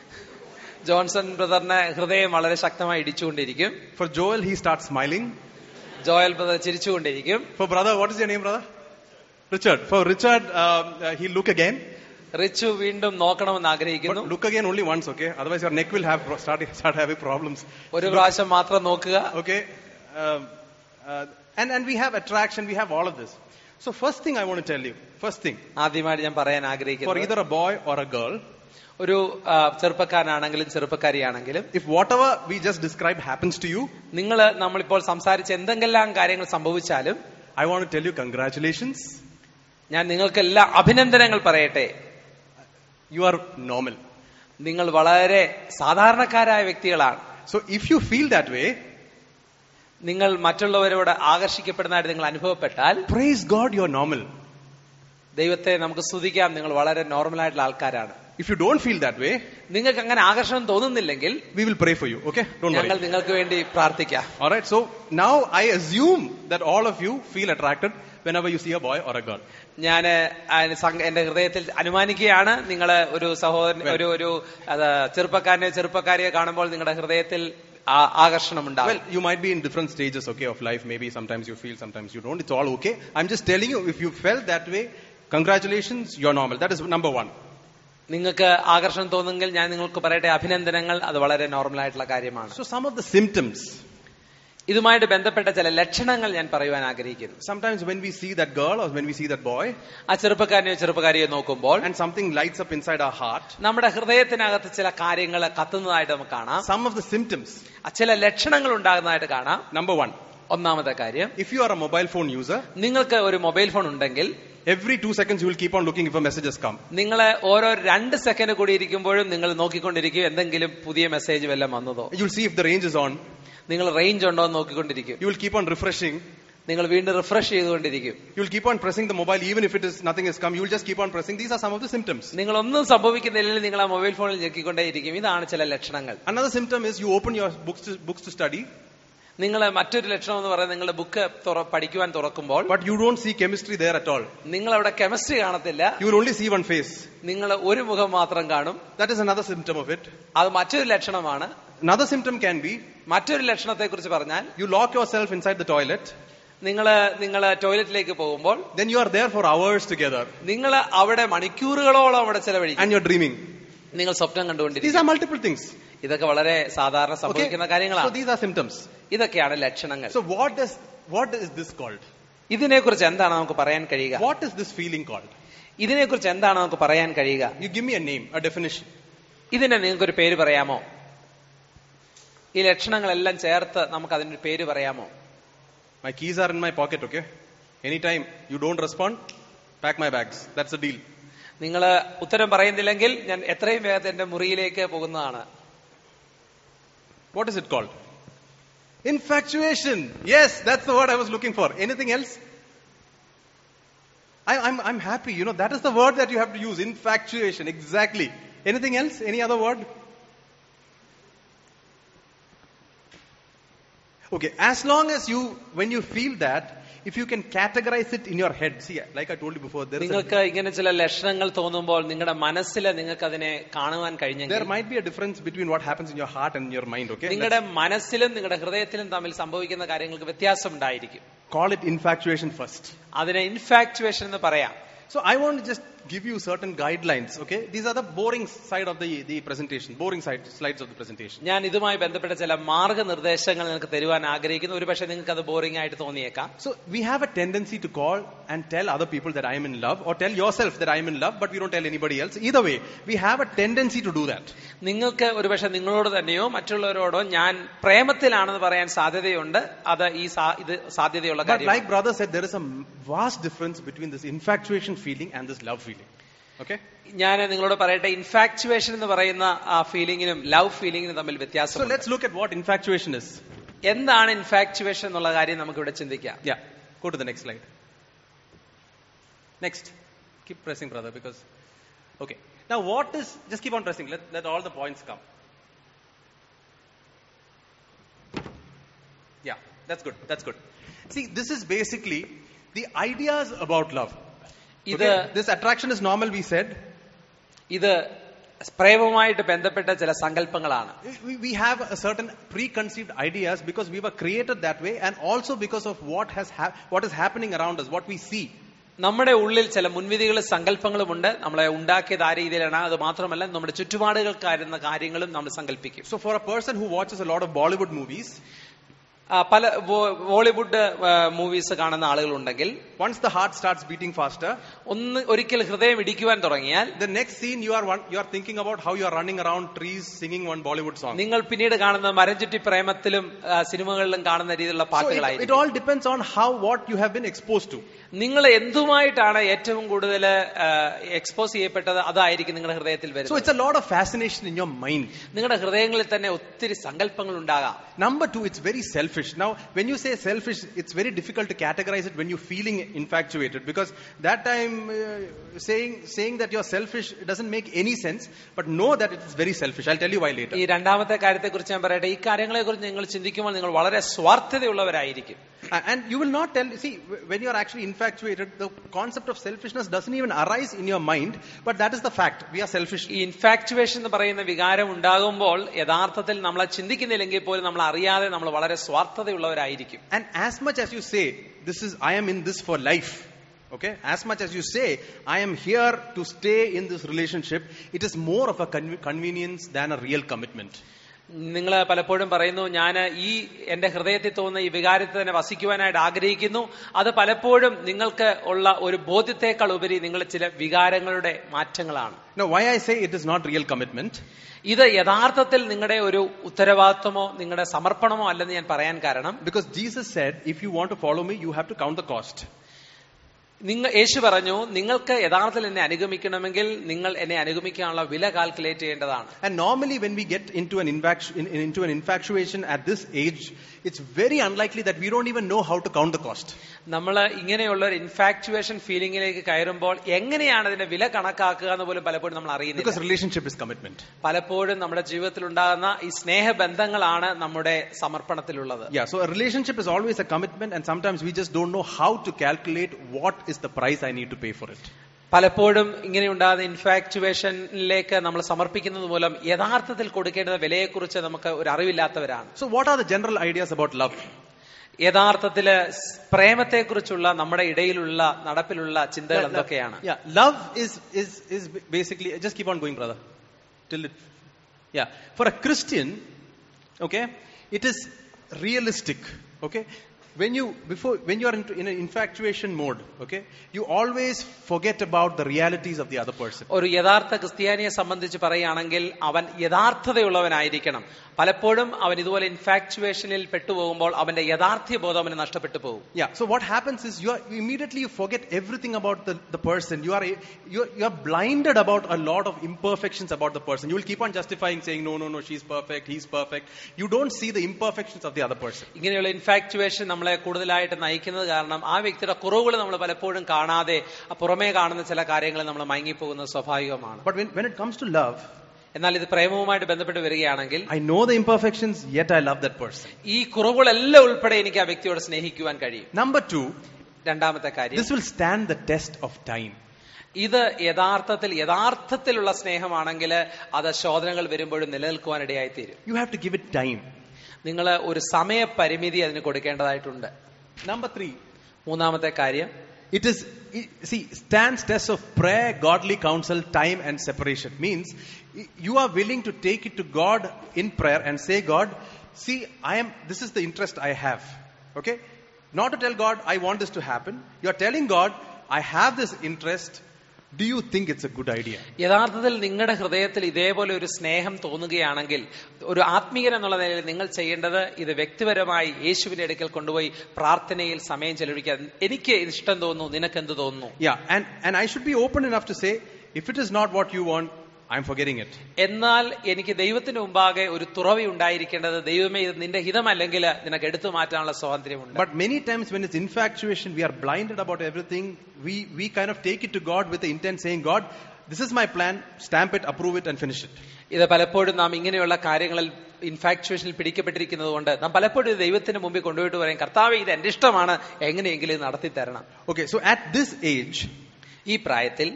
Johnson ബ്രദറിന് ഹൃദയം വളരെ ശക്തമായി ഇടിച്ചുകൊണ്ടിരിക്കും For Joel, he starts smiling. Joel brother ചിരിച്ചുകൊണ്ടിരിക്കും For brother, what is your name, brother? Richard. For Richard, uh, uh, he'll look again. Richu വീണ്ടും നോക്കണമെന്ന് But ആഗ്രഹിക്കുന്നു look again only once, okay? Otherwise, your neck will have start start having problems. ഒരു പ്രാവശ്യം മാത്രം നോക്കുക Okay? Um, uh, and, and we have attraction, we have all of this. So first thing I want to tell you, first thing, ആദ്യമായിട്ട് ഞാൻ പറയാൻ for ആഗ്രഹിക്കുന്നത് either a boy or a girl, ഒരു ആ, ചെറുപ്പക്കാരനാണെങ്കിലും ചെറുപ്പക്കാരിയാണെങ്കിലും if whatever we just described happens to you, നിങ്ങൾ നമ്മളിപ്പോൾ സംസാരിച്ച എന്തെങ്കിലും കാര്യങ്ങൾ സംഭവിച്ചാലും I want to tell you congratulations. ഞാൻ നിങ്ങൾക്കെല്ലാം അഭിനന്ദനങ്ങൾ പറയട്ടെ You are normal. നിങ്ങൾ വളരെ സാധാരണക്കാരായ വ്യക്തികളാണ് So if you feel that way, നിങ്ങൾ മറ്റുള്ളവരോട് ആകർഷിക്കപ്പെടുന്നതായിട്ട് നിങ്ങൾ അനുഭവപ്പെട്ടാൽ praise God you're normal. ദൈവത്തെ നമുക്ക് സ്തുതിക്കാം നിങ്ങൾ വളരെ നോർമൽ ആയിട്ടുള്ള ആൾക്കാരാണ് If you don't feel that way, നിങ്ങൾക്ക് അങ്ങനെ ആകർഷണം തോന്നുന്നില്ലെങ്കിൽ we will pray for you, okay? Don't ഞങ്ങൾ worry. നിങ്ങൾക്ക് വേണ്ടി പ്രാർത്ഥിക്കാം Alright, so now I assume that all of you feel attracted whenever you see a boy or a girl. ഞാൻ എന്റെ ഹൃദയത്തിൽ അനുമാനിക്കുകയാണ് നിങ്ങൾ ഒരു സഹോദരൻ ഒരു ഒരു അത് ചെറുപ്പക്കാരനെ ചെറുപ്പക്കാരിയെ കാണുമ്പോൾ നിങ്ങളുടെ ഹൃദയത്തിൽ ആ- ആകർഷണം ഉണ്ടാവും Well, you might be in different stages, okay, of life. Maybe sometimes you feel, sometimes you don't. It's all okay. I'm just telling you, if you felt that way, congratulations, you're normal. That is number one. നിങ്ങൾക്ക് ആകർഷണം തോന്നുമെങ്കിൽ ഞാൻ നിങ്ങൾക്ക് പറയട്ടെ അഭിനന്ദനങ്ങൾ അത് വളരെ normal ആയിട്ടുള്ള കാര്യമാണ് So some of the symptoms. ഇതുമായിട്ട് ബന്ധപ്പെട്ട ചില ലക്ഷണങ്ങൾ ഞാൻ പറയുവാൻ ആഗ്രഹിക്കുന്നു Sometimes when we see that girl or when we see that boy, ആ ചെറുപ്പക്കാരനെയോ ചെറുപ്പക്കാരിയോ നോക്കുമ്പോൾ and something lights up inside our heart, നമ്മുടെ ഹൃദയത്തിനകത്ത് ചില കാര്യങ്ങൾ കത്തുന്നതായിട്ട് നമുക്ക് കാണാം some of the symptoms. ആ ചില ലക്ഷണങ്ങൾ ഉണ്ടാകുന്നതായിട്ട് കാണാം Number one, ഒന്നാമത്തെ കാര്യം if you are a mobile phone user, നിങ്ങൾക്ക് ഒരു മൊബൈൽ ഫോൺ ഉണ്ടെങ്കിൽ every two seconds you will keep on looking if a message has come. നിങ്ങൾ ഓരോ രണ്ട് സെക്കൻഡ് കൂടി ഇരിക്കുമ്പോഴും നിങ്ങൾ നോക്കിക്കൊണ്ടിരിക്കും എന്തെങ്കിലും പുതിയ മെസ്സേജ് വല്ലതും വന്നതോ You'll see if the range is on. നിങ്ങൾ റേഞ്ച് ഉണ്ടോ എന്ന് നോക്കിക്കൊണ്ടിരിക്കും You will keep on refreshing. നിങ്ങൾ വീണ്ടും റിഫ്രഷ് ചെയ്തുകൊണ്ടിരിക്കും You will keep on pressing the mobile even if it is nothing has come. You will just keep on pressing. These are some of the symptoms. നിങ്ങൾ ഒന്നും സംഭവിക്കുന്നില്ലെങ്കിൽ നിങ്ങൾ ആ mobile ഫോണിൽ ഞെക്കിക്കൊണ്ടേയിരിക്കും ഇതാണ് ചില ലക്ഷണങ്ങൾ Another symptom is you open your books to, books to study, നിങ്ങൾ മറ്റൊരു ലക്ഷണം എന്ന് പറയുന്നത് നിങ്ങൾ ബുക്ക് പഠിക്കുവാൻ തുറക്കുമ്പോൾ but you don't see chemistry there at all. നിങ്ങൾ അവിടെ കെമിസ്ട്രി കാണത്തില്ല You will only see one face. നിങ്ങൾ ഒരു മുഖം മാത്രം കാണും That is another symptom of it. അത് മറ്റൊരു ലക്ഷണമാണ് Another symptom can be മറ്റൊരു ലക്ഷണത്തെ കുറിച്ച് പറഞ്ഞാൽ you lock yourself inside the toilet, നിങ്ങൾ നിങ്ങൾ ടോയ്ലറ്റിലേക്ക് പോകുമ്പോൾ then you are there for hours together നിങ്ങൾ അവിടെ മണിക്കൂറുകളോളം അവിടെ ചെലവഴിക്കും and you're dreaming. നിങ്ങൾ സ്വപ്നം These കണ്ടുകൊണ്ടിരിക്കും are multiple things. ഇതൊക്കെ വളരെ സാധാരണ Okay? സംഭവിക്കുന്ന So കാര്യങ്ങളാണ് these are symptoms. ഇതൊക്കെയാണ് ലക്ഷണങ്ങൾ So what does what is this called? ഇതിനെക്കുറിച്ച് എന്താണ് നമുക്ക് പറയാൻ കഴിയുക What is this feeling called? ഇതിനെക്കുറിച്ച് എന്താണ് നമുക്ക് പറയാൻ കഴിയുക You give me a name, a definition. ഇതിനെ നിങ്ങൾക്കൊരു പേര് പറയാമോ ഈ ലക്ഷണങ്ങളെല്ലാം ചേർത്ത് നമുക്ക് അതിനൊരു പേര് പറയാമോ My keys are in my pocket, okay? Anytime you don't respond, pack my bags. That's the deal. നിങ്ങൾ ഉത്തരം പറയുന്നില്ലെങ്കിൽ ഞാൻ എത്രയും വേഗത്തിൽ എന്റെ മുറിയിലേക്ക് പോകുന്നതാണ് What is it called? Infatuation. Yes, that's the word I was looking for. Anything else? I, I'm, I'm happy. You know, that is the word that you have to use. Infatuation. Exactly. Anything else? Any other word? Okay, as long as you, when you feel that, if you can categorize it in your head, see, like I told you before, there is a, നിങ്ങൾക്ക് ഇങ്ങനെ ചില ലക്ഷണങ്ങൾ തോന്നുമ്പോൾ നിങ്ങളുടെ മനസ്സിൽ നിങ്ങൾക്ക് അതിനെ കാണുവാൻ there കഴിഞ്ഞെങ്കിൽ might be a difference between what happens in your heart and your mind, okay? നിങ്ങളുടെ മനസ്സിലും നിങ്ങളുടെ ഹൃദയത്തിലും തമ്മിൽ സംഭവിക്കുന്ന കാര്യങ്ങൾക്ക് വ്യത്യാസം ഉണ്ടായിരിക്കും Let's call it infatuation first. അതിനെ ഇൻഫാക്ച്വേഷൻ എന്ന് പറയാം So I want to just give you certain guidelines, okay? These are the boring side of the, the presentation, boring side, slides of the presentation. ഞാൻ ഇതുമായി ബന്ധപ്പെട്ട ചില മാർഗനിർദ്ദേശങ്ങൾ നിങ്ങൾക്ക് തരുവാൻ ആഗ്രഹിക്കുന്നു ഒരുപക്ഷെ നിങ്ങൾക്ക് അത് ബോറിംഗ് ആയിട്ട് തോന്നിയേക്കാം So we have a tendency to call and tell other people that I am in love or tell yourself that I am in love, but we don't tell anybody else. Either way, we have a tendency to do that. നിങ്ങൾക്ക് ഒരുപക്ഷെ നിങ്ങളോട് തന്നെയോ മറ്റുള്ളവരോടോ ഞാൻ പ്രേമത്തിലാണെന്ന് പറയാൻ സാധ്യതയുണ്ട് അത് ഈ സാ- ഇത് സാധ്യതയുള്ള But കാര്യം like brother said, there is a vast difference between this infatuation feeling and this love feeling. Okay? ഞാൻ നിങ്ങളോട് പറയട്ടെ ഇൻഫാക്ച്വേഷൻ എന്ന് പറയുന്ന ആ ഫീലിങ്ങിനും ലവ് ഫീലിങ്ങിനും തമ്മിൽ So വ്യത്യാസം let's look at what infatuation is. എന്താണ് ഇൻഫാക്ച്വേഷൻ എന്നുള്ള കാര്യം നമുക്ക് ഇവിടെ ചിന്തിക്കാം Yeah. Go to the next slide. Next. Keep pressing, brother, because. Okay. Now, what is. Just keep on pressing. Let, let all the points come. Yeah, that's good. That's good. See, this is basically the ideas about love. ഇത് Okay? This attraction is normal, we said. ഇത് പ്രേമവുമായിട്ട് ബന്ധപ്പെട്ട ചില സങ്കല്പങ്ങളാണ് We, we have a certain preconceived ideas because we were created that way and also because of what has hap- what is happening around us, what we see. നമ്മുടെ ഉള്ളിൽ ചില മുൻവിധികളും സങ്കല്പങ്ങളുമുണ്ട് നമ്മളെ ഉണ്ടാക്കിയത് ആ രീതിയിലാണ് അത് മാത്രമല്ല നമ്മുടെ ചുറ്റുപാടുകൾക്കായിരുന്ന കാര്യങ്ങളും നമ്മൾ സങ്കല്പിക്കും So for a person who watches a lot of Bollywood movies, ആ, പല ബോ- ബോളിവുഡ് മൂവീസ് കാണുന്ന ആളുകളുണ്ടെങ്കിൽ once the heart starts beating faster, ഒന്ന് ഒരിക്കൽ ഹൃദയം ഇടിക്കുവാൻ തുടങ്ങിയാൽ the next scene you are one, you are thinking about how you are running around trees singing one Bollywood song. നിങ്ങൾ പിന്നീട് കാണുന്ന മരഞ്ചുറ്റി പ്രേമത്തിലും ആ, സിനിമകളിലും കാണുന്ന രീതിയിലുള്ള So it, it പാട്ടുകളായിരിക്കും all depends on how what you have been exposed to. നിങ്ങൾ എന്തുമായിട്ടാണ് ഏറ്റവും കൂടുതൽ എക്സ്പോസ് ചെയ്യപ്പെട്ടത് അതായിരിക്കും നിങ്ങളുടെ ഹൃദയത്തിൽ So വരുന്നത് it's a lot of fascination in your mind. നിങ്ങളുടെ ഹൃദയങ്ങളിൽ തന്നെ ഒത്തിരി സങ്കല്പങ്ങൾ ഉണ്ടാകാം Number two, it's very selfish. Now, when you say selfish, it's very difficult to categorize it when you're feeling infatuated because that time uh, saying saying that you're selfish doesn't make any sense. But know that it's very selfish. I'll tell you why later. ഈ രണ്ടാമത്തെ കാര്യത്തെക്കുറിച്ച് ഞാൻ പറയട്ടെ ഈ കാര്യങ്ങളെ കുറിച്ച് നിങ്ങൾ ചിന്തിക്കുമ്പോൾ നിങ്ങൾ വളരെ സ്വാർത്ഥതയുള്ളവരായിരിക്കും A- And you will not tell, see, w- when you're actually infatuated, the concept of selfishness doesn't even arise in your mind, but that is the fact. We are selfish. ഈ ഇൻഫാക്ച്വേഷൻ എന്ന് പറയുന്ന വികാരം ഉണ്ടാകുമ്പോൾ യഥാർത്ഥത്തിൽ നമ്മളെ ചിന്തിക്കുന്നില്ലെങ്കിൽ പോലും നമ്മൾ അറിയാതെ നമ്മൾ വളരെ സ്വാർത്ഥതയുള്ളവരായിരിക്കും And as much as you say, this is, I am in this for life, okay, as much as you say, I am here to stay in this relationship, it is more of a conve- convenience than a real commitment. നിങ്ങൾ പലപ്പോഴും പറയുന്നു ഞാൻ ഈ എന്റെ ഹൃദയത്തിൽ തോന്നുന്ന ഈ വികാരത്തെ തന്നെ വസിക്കുവാനായിട്ട് ആഗ്രഹിക്കുന്നു അത് പലപ്പോഴും നിങ്ങൾക്ക് ഉള്ള ഒരു ബോധ്യത്തെക്കാൾ ഉപരി നിങ്ങൾ ചില വികാരങ്ങളുടെ മാറ്റങ്ങളാണ് Now, why I say it is not real commitment, ഇത് യഥാർത്ഥത്തിൽ നിങ്ങളുടെ ഒരു ഉത്തരവാദിത്വമോ നിങ്ങളുടെ സമർപ്പണമോ അല്ലെന്ന് ഞാൻ പറയാൻ കാരണം because Jesus said, if you want to follow me, you have to count the cost. നിങ്ങൾ യേശു പറഞ്ഞു നിങ്ങൾക്ക് യഥാർത്ഥത്തിൽ എന്നെ അനുഗമിക്കണമെങ്കിൽ നിങ്ങൾ എന്നെ അനുഗമിക്കാനുള്ള വില കാൽക്കുലേറ്റ് ചെയ്യേണ്ടതാണ് And normally, when we get into an, infatu- in, in- into an infatuation at this age, it's very unlikely that we don't even know how to count the cost. നമ്മൾ ഇങ്ങനെയുള്ള ഒരു ഇൻഫാക്ച്വേഷൻ ഫീലിംഗിലേക്ക് കയറുമ്പോൾ എങ്ങനെയാണ് അതിന്റെ വില കണക്കാക്കുക എന്ന് പോലും പലപ്പോഴും നമ്മൾ അറിയുന്നില്ല Because relationship is commitment. പലപ്പോഴും നമ്മുടെ ജീവിതത്തിൽ ഉണ്ടാകുന്ന ഈ സ്നേഹബന്ധങ്ങളാണ് നമ്മുടെ സമർപ്പണത്തിലുള്ളത് Yeah, so a relationship is always a commitment, and sometimes we just don't know how to calculate what is the price I need to pay for it. പലപ്പോഴും ഇങ്ങനെ ഉണ്ടാകുന്ന ഇൻഫാക്ച്വേഷനിലേക്ക് നമ്മൾ സമർപ്പിക്കുന്നത് മൂലം യഥാർത്ഥത്തിൽ കൊടുക്കേണ്ട വിലയെക്കുറിച്ച് നമുക്ക് ഒരു അറിവില്ലാത്തവരാണ് So, what are the general ideas about love? യഥാർത്ഥത്തില് സ് പ്രേമത്തെക്കുറിച്ചുള്ള നമ്മുടെ ഇടയിലുള്ള നടപ്പിലുള്ള ചിന്തകൾ എന്തൊക്കെയാണ് Yeah, love is is is basically just keep on going, brother. Till it, yeah. For a Christian, okay, it is realistic. Okay, when you before when you are into, in an infatuation mode, okay, you always forget about the realities of the other person. ഒരു യഥാർത്ഥ ക്രിസ്ത്യാനിയെ സംബന്ധിച്ച് പറയുകയാണെങ്കിൽ അവൻ യഥാർത്ഥതയുള്ളവനായിരിക്കണം പലപ്പോഴും അവൻ ഇതുപോലെ ഇൻഫാക്ച്വേഷനിൽ പെട്ടുപോകുമ്പോൾ അവന്റെ യാഥാർത്ഥ്യ ബോധം അവന് നഷ്ടപ്പെട്ടു പോകും Yeah. So what happens is you are you immediately you forget everything about the, the person. You are you are, you are blinded about a lot of imperfections about the person. You will keep on justifying saying no no no she's perfect he's perfect. You don't see the imperfections of the other person. ഇങ്ങനെയുള്ള infatuation നമ്മളെ കൂടുതലായിട്ട് നയിക്കുന്നത് കാരണം ആ വ്യക്തിയുടെ കുറവുകൾ നമ്മൾ പലപ്പോഴും കാണാതെ ആ പുറമേ കാണുന്ന ചില കാര്യങ്ങൾ നമ്മൾ മയങ്ങിപ്പോകുന്നത് സ്വാഭാവികമാണ് But when, when it comes to love, എന്നാൽ ഇത് പ്രേമവുമായിട്ട് ബന്ധപ്പെട്ട് വരികയാണെങ്കിൽ I know the imperfections, yet I love that person. ഈ കുറവുകളെല്ലാം ഉൾപ്പെടെ എനിക്ക് ആ വ്യക്തിയോട് സ്നേഹിക്കുവാൻ കഴിയും Number two, രണ്ടാമത്തെ കാര്യം this will stand the test of time. ഇത് യഥാർത്ഥത്തിൽ യഥാർത്ഥത്തിലുള്ള സ്നേഹമാണെങ്കിൽ അത് ശോധനകൾ വരുമ്പോഴും നിലനിൽക്കുവാൻ ഇടയായി തീരും You have to give it time. നിങ്ങൾ ഒരു സമയപരിമിതി അതിന് കൊടുക്കേണ്ടതായിട്ടുണ്ട് Number three, മൂന്നാമത്തെ കാര്യം It is, it- see, stands test of prayer, godly counsel, time and separation. Means y- you are willing to take it to God in prayer and say, God, see, I am, this is the interest I have. Okay? Not to tell God, I want this to happen. You are telling God, I have this interest. Do you think it's a good idea? യഥാർത്ഥത്തിൽ നിങ്ങളുടെ ഹൃദയത്തിൽ ഇതേപോലെ ഒരു സ്നേഹം തോന്നുകയാണെങ്കിൽ ഒരു ആത്മീയൻ എന്നുള്ള നിലയിൽ നിങ്ങൾ ചെയ്യേണ്ടത് ഇത് വ്യക്തിപരമായി യേശുവിന്റെ അടുക്കൽ കൊണ്ടുപോയി പ്രാർത്ഥനയിൽ സമയം ചെലവഴിക്കുക എനിക്ക് ഇത് ഇഷ്ടം തോന്നുന്നു നിനക്ക് എന്ത് തോന്നുന്നു Yeah, and, and I should be open enough to say, if it is not what you want, I'm forgetting it. എന്നാൽ എനിക്ക് ദൈവത്തിന് മുമ്പാകെ ഒരു തുറവി ഉണ്ടായിരിക്കേണ്ടത് ദൈവമേ ഇത് നിന്റെ ഹിതമല്ലെങ്കിൽ നിനക്ക് എടുത്തു മാറ്റാനുള്ള സ്വാതന്ത്ര്യമുണ്ട് But many times when it's infatuation, we are blinded about everything. We, we kind of take it to God with the intent saying, God, this is my plan, stamp it, approve it, and finish it. ഇത് പലപ്പോഴും നാം ഇങ്ങനെയുള്ള കാര്യങ്ങളിൽ ഇൻഫാക്ച്വേഷനിൽ പിടിക്കപ്പെട്ടിരിക്കുന്നത് കൊണ്ട് നാം പലപ്പോഴും ഇത് ദൈവത്തിന് മുമ്പിൽ കൊണ്ടുപോയിട്ട് പറയും കർത്താവ് ഇത് എന്റെ ഇഷ്ടമാണ് എങ്ങനെയെങ്കിലും ഇത് നടത്തി തരണം Okay, so at this age, ഈ പ്രായത്തിൽ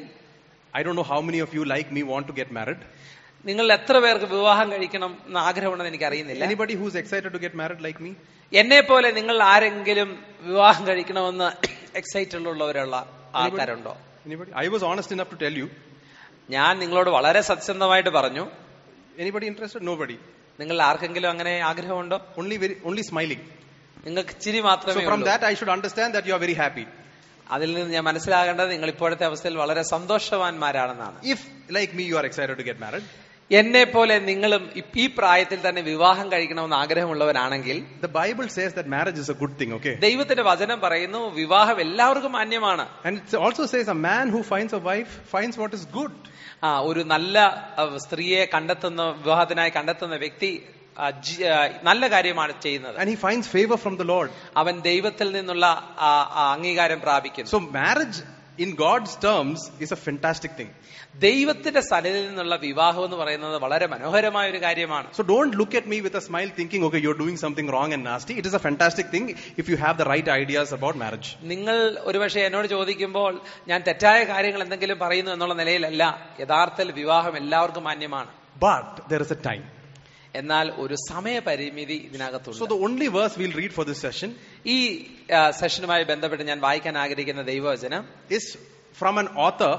I don't know how many of you like me want to get married. നിങ്ങൾ എത്ര പേർക്ക് വിവാഹം കഴിക്കണം എന്ന് ആഗ്രഹമുണ്ടെന്ന് എനിക്ക് അറിയുന്നില്ല Anybody who's excited to get married like me? എന്നെ പോലെ നിങ്ങൾ ആരെങ്കിലും വിവാഹം കഴിക്കണമെന്ന് എക്സൈറ്റഡ് ഉള്ളവരുള്ള ആൾക്കാരുണ്ടോ Anybody? I was honest enough to tell you. ഞാൻ നിങ്ങളോട് വളരെ സത്യസന്ധമായിട്ട് പറഞ്ഞു Anybody interested? Nobody. നിങ്ങൾ ആർക്കെങ്കിലും അങ്ങനെ ആഗ്രഹമുണ്ടോ Only very, only smiling. നിങ്ങൾക്ക് ചിരി So മാത്രമേ from ഉള്ളൂ that, I should understand that you are very happy. അതിൽ നിന്ന് ഞാൻ മനസ്സിലാകേണ്ടത് നിങ്ങൾ ഇപ്പോഴത്തെ അവസ്ഥയിൽ വളരെ സന്തോഷവാന്മാരാണെന്നാണ് If, like me, you are excited to get married, എന്നെ പോലെ നിങ്ങളും ഇപ്പ- ഈ പ്രായത്തിൽ തന്നെ വിവാഹം കഴിക്കണമെന്ന് ആഗ്രഹമുള്ളവരാണെങ്കിൽ the Bible says that marriage is a good thing, okay? ദൈവത്തിന്റെ വചനം പറയുന്നു വിവാഹം എല്ലാവർക്കും മാന്യമാണ് And it also says a man who finds a wife finds what is good. ആ ഒരു നല്ല അഹ്, സ്ത്രീയെ കണ്ടെത്തുന്ന വിവാഹത്തിനായി കണ്ടെത്തുന്ന വ്യക്തി ആ, ജി- ആ, നല്ല കാര്യമാണ് ചെയ്യുന്നത് And he finds favor from the Lord. അവൻ ദൈവത്തിൽ നിന്നുള്ള ആ, ആ അംഗീകാരം പ്രാപിക്കുന്നു So marriage in God's terms is a fantastic thing. ദൈവത്തിന്റെ സന്നിധിയിൽ നിന്നുള്ള വിവാഹം എന്ന് പറയുന്നത് വളരെ മനോഹരമായ ഒരു കാര്യമാണ് So don't look at me with a smile thinking, okay, you're doing something wrong and nasty. It is a fantastic thing if you have the right ideas about marriage. നിങ്ങൾ ഒരുപക്ഷെ എന്നോട് ചോദിക്കുമ്പോൾ ഞാൻ തെറ്റായ കാര്യങ്ങൾ എന്തെങ്കിലും പറയുന്നു എന്നുള്ള നിലയിലല്ല യഥാർത്ഥത്തിൽ വിവാഹം എല്ലാവർക്കും മാന്യമാണ് But there is a time. എന്നാൽ ഒരു സമയപരിമിതി So ഇതിനകത്തുണ്ട് the only verse we'll read for this session ഈ ആ, സെഷനുമായി ബന്ധപ്പെട്ട് ഞാൻ വായിക്കാൻ ആഗ്രഹിക്കുന്ന ദൈവവചനം is from an author.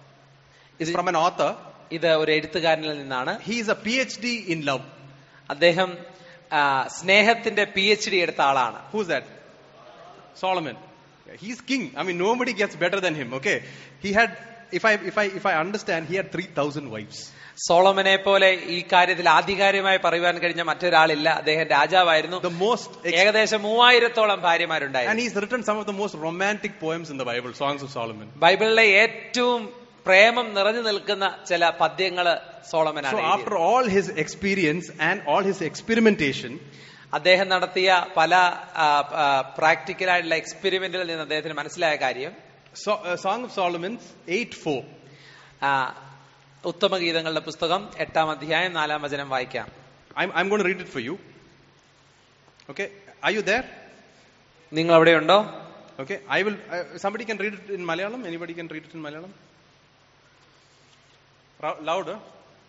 Is from an author. ഇത് ഒരു എഴുത്തുകാരനിൽ നിന്നാണ് He is a PhD in love. അദ്ദേഹം ആ, സ്നേഹത്തിന്റെ പി എച്ച് ഡി എടുത്ത ആളാണ് Who's that? Solomon. He's king. I mean, nobody gets better than him. Okay. He had, if I, if I, if I understand, he had 3,000 wives. സോളമനെ പോലെ ഈ കാര്യത്തിൽ ആധികാരികമായി പറയുവാൻ കഴിഞ്ഞ മറ്റൊരാളില്ല അദ്ദേഹം രാജാവായിരുന്നു The most, ex- ഏകദേശം മൂവായിരത്തോളം and ഭാര്യമാരുണ്ടായിരുന്നു he's written some of the most romantic poems in the Bible, Songs of Solomon. ബൈബിളിലെ ഏറ്റവും പ്രേമം നിറഞ്ഞു നിൽക്കുന്ന ചില പദ്യങ്ങള് So സോളമനാണ് എഴുതിയത്. after all his experience and all his experimentation, അദ്ദേഹം നടത്തിയ പല പ്രാക്ടിക്കലായിട്ടുള്ള എക്സ്പെരിമെന്റിൽ നിന്ന് അദ്ദേഹത്തിന് മനസ്സിലായ കാര്യം so, uh, Song of Solomon's 8-4. ആ, ഉത്തമഗീതങ്ങളുടെ പുസ്തകം എട്ടാം അധ്യായം നാലാം വചനം വായിക്കാം I'm, I'm going to read it for you. Okay. Are you there? നിങ്ങൾ അവിടെയുണ്ടോ Okay. I will, uh, somebody can read it in Malayalam? Anybody can read it in Malayalam? Rou- Louder.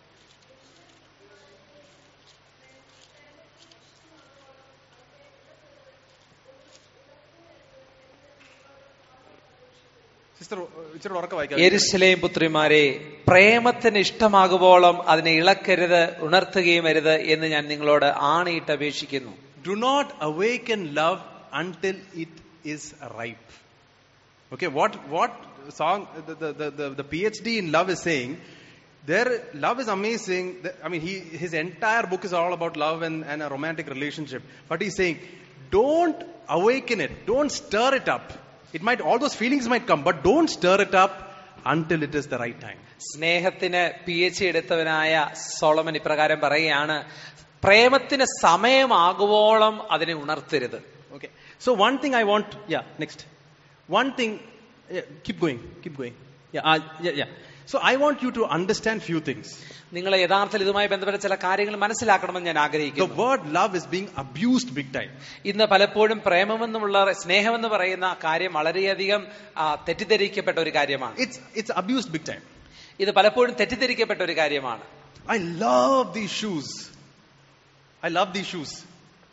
Sister ഇച്ചിരി ഉറക്കെ വായിക്കാം എരിശിലേം പുത്രിമാരെ പ്രേമത്തിന് ഇഷ്ടമാകുവോളം അതിനെ ഇളക്കരുത് ഉണർത്തുകയും അരുത് എന്ന് ഞാൻ നിങ്ങളോട് ആണയിട്ട് അപേക്ഷിക്കുന്നു do not awaken love until it is ripe. Okay, what what song the the, the, the, the PhD in love is saying? There, love is amazing. The- I mean, he his entire book is all about love and, and a romantic relationship. But he's saying, don't awaken it. Don't stir it up. It might all those feelings might come, but don't stir it up until it is the right time. സ്നേഹത്തിന് P H എടുത്തവനായ Solomon ഇപ്രകാരം പറയുകയാണ് പ്രേമത്തിന് സമയമാകുവോളം അതിനെ ഉണർത്തരുത് Okay. So one thing I want, yeah, next. One thing, yeah, keep going, keep going. Yeah, uh, yeah, yeah. So I want you to understand few things. നിങ്ങൾ യഥാർത്ഥത്തിൽ ഇതുമായി ബന്ധപ്പെട്ട ചില കാര്യങ്ങൾ മനസ്സിലാക്കണമെന്ന് ഞാൻ The ആഗ്രഹിക്കുന്നു word love is being abused big time. ഇന്ന് പലപ്പോഴും പ്രേമമെന്നുമുള്ള സ്നേഹമെന്ന് പറയുന്ന കാര്യം വളരെയധികം ആ, തെറ്റിദ്ധരിക്കപ്പെട്ട ഒരു കാര്യമാണ് It's it's abused big time. ഇത് പലപ്പോഴും തെറ്റിദ്ധരിക്കപ്പെട്ട ഒരു കാര്യമാണ് I love these shoes. I love these shoes.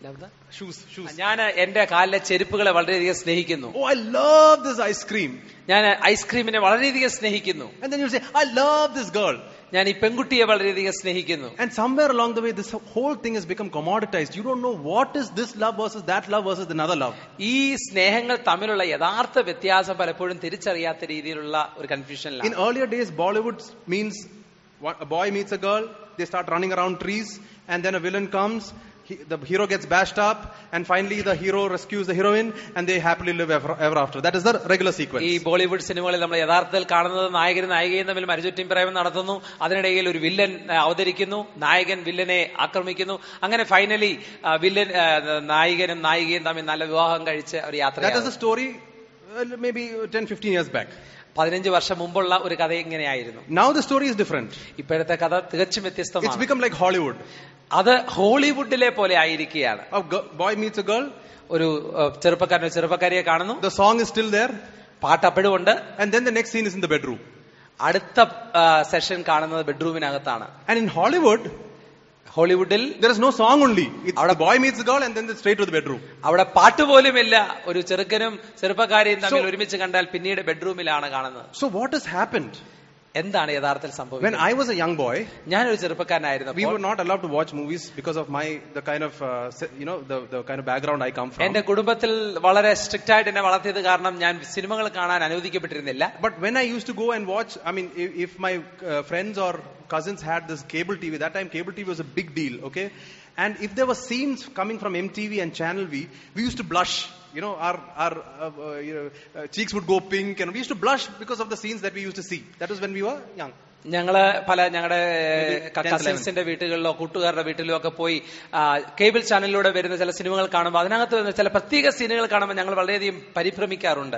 Shoes, shoes. ഞാൻ എന്റെ കാലിലെ ചെരുപ്പുകളെ വളരെയധികം സ്നേഹിക്കുന്നു Oh, I love this ice cream. ഞാൻ ഐസ്ക്രീമിനെ വളരെയധികം സ്നേഹിക്കുന്നു And then you say, I love this girl. ഞാൻ ഈ പെൺകുട്ടിയെ വളരെയധികം സ്നേഹിക്കുന്നു And somewhere along the way, this whole thing has become commoditized. You don't know what is this love versus that love versus another love. ഈ സ്നേഹങ്ങൾ തമ്മിലുള്ള യഥാർത്ഥ വ്യത്യാസം പലപ്പോഴും തിരിച്ചറിയാത്ത രീതിയിലുള്ള ഒരു In കൺഫ്യൂഷനിലാണ് earlier days, Bollywood means one- a boy meets a girl, they start running around trees, and then a villain comes. He, the hero gets bashed up, and finally the hero rescues the heroine, and they happily live ever, ever after. That is the regular sequence. ഈ ബോളിവുഡ് സിനിമകളിൽ നമ്മൾ യഥാർത്ഥത്തിൽ കാണുന്നത് നായകനും നായികയും തമ്മിൽ മരുചുറ്റും പ്രേമം നടത്തുന്നു അതിനിടയിൽ ഒരു വില്ലൻ ആ, അവതരിക്കുന്നു നായകൻ വില്ലനെ ആക്രമിക്കുന്നു അങ്ങനെ ഫൈനലി വില്ലൻ ആ, നായകനും നായികയും തമ്മിൽ നല്ല വിവാഹം കഴിച്ച് ഒരു യാത്ര That is the story, uh, maybe 10, 15 years back. പതിനഞ്ച് വർഷം മുമ്പുള്ള ഒരു കഥ ഇങ്ങനെയായിരുന്നു Now the story is different. ഇപ്പോഴത്തെ കഥ തികച്ചും It's വ്യത്യസ്തമാണ് become like Hollywood. അത് ഹോളിവുഡിലെ പോലെ ആയിരിക്കുകയാണ് A girl, boy meets a girl, ഒരു ആ, ചെറുപ്പക്കാരനോ ചെറുപ്പക്കാരിയെ കാണുന്നു the song is still there, പാട്ട് അപ്പോഴും ഉണ്ട് and then the next scene is in the bedroom. അടുത്ത സെഷൻ കാണുന്നത് ബെഡ്റൂമിനകത്താണ് And in Hollywood, ഹോളിവുഡിൽ there is no song only. It's the boy meets the girl and then straight to the bedroom. അവിടെ പാട്ട് പോലുമില്ല ഒരു ചെറുക്കനും ചെറുപ്പക്കാരിയും തമ്മിൽ So- ഒരുമിച്ച് കണ്ടാൽ പിന്നീട് ബെഡ്റൂമിലാണ് കാണുന്നത് So what has happened? എന്താണ് യഥാർത്ഥത്തിൽ When സംഭവിക്കുന്നത് I was a young boy, ഞാനൊരു we ചെറുപ്പക്കാരനായിരുന്നു were not allowed to watch movies because of my the kind of uh, se- you know the the kind of background I come from. എന്റെ കുടുംബത്തിൽ വളരെ strict ആയിട്ട് എന്നെ വളർത്തിയത് കാരണം ഞാൻ സിനിമകൾ കാണാൻ അനുവദിക്കപ്പെട്ടിരുന്നില്ല But when I used to go and watch, I mean, if, if my uh, friends or cousins had this cable TV, that time cable TV was a big deal, okay? And if there were scenes coming from MTV and Channel V, we used to blush. You know, our our uh, uh, you know, uh, cheeks would go pink, and we used to blush because of the scenes that we used to see. That was when we were young. ഞങ്ങള് പല ഞങ്ങളുടെ Maybe 10th, കസിൻസിന്റെ വീട്ടുകളിലോ കൂട്ടുകാരുടെ വീട്ടിലോ ഒക്കെ പോയി ആ, cable ചാനലിലൂടെ വരുന്ന ചില സിനിമകൾ കാണുമ്പോൾ അതിനകത്ത് വരുന്ന ചില പ്രത്യേക സീനുകൾ കാണുമ്പോൾ ഞങ്ങൾ വളരെയധികം പരിഭ്രമിക്കാറുണ്ട്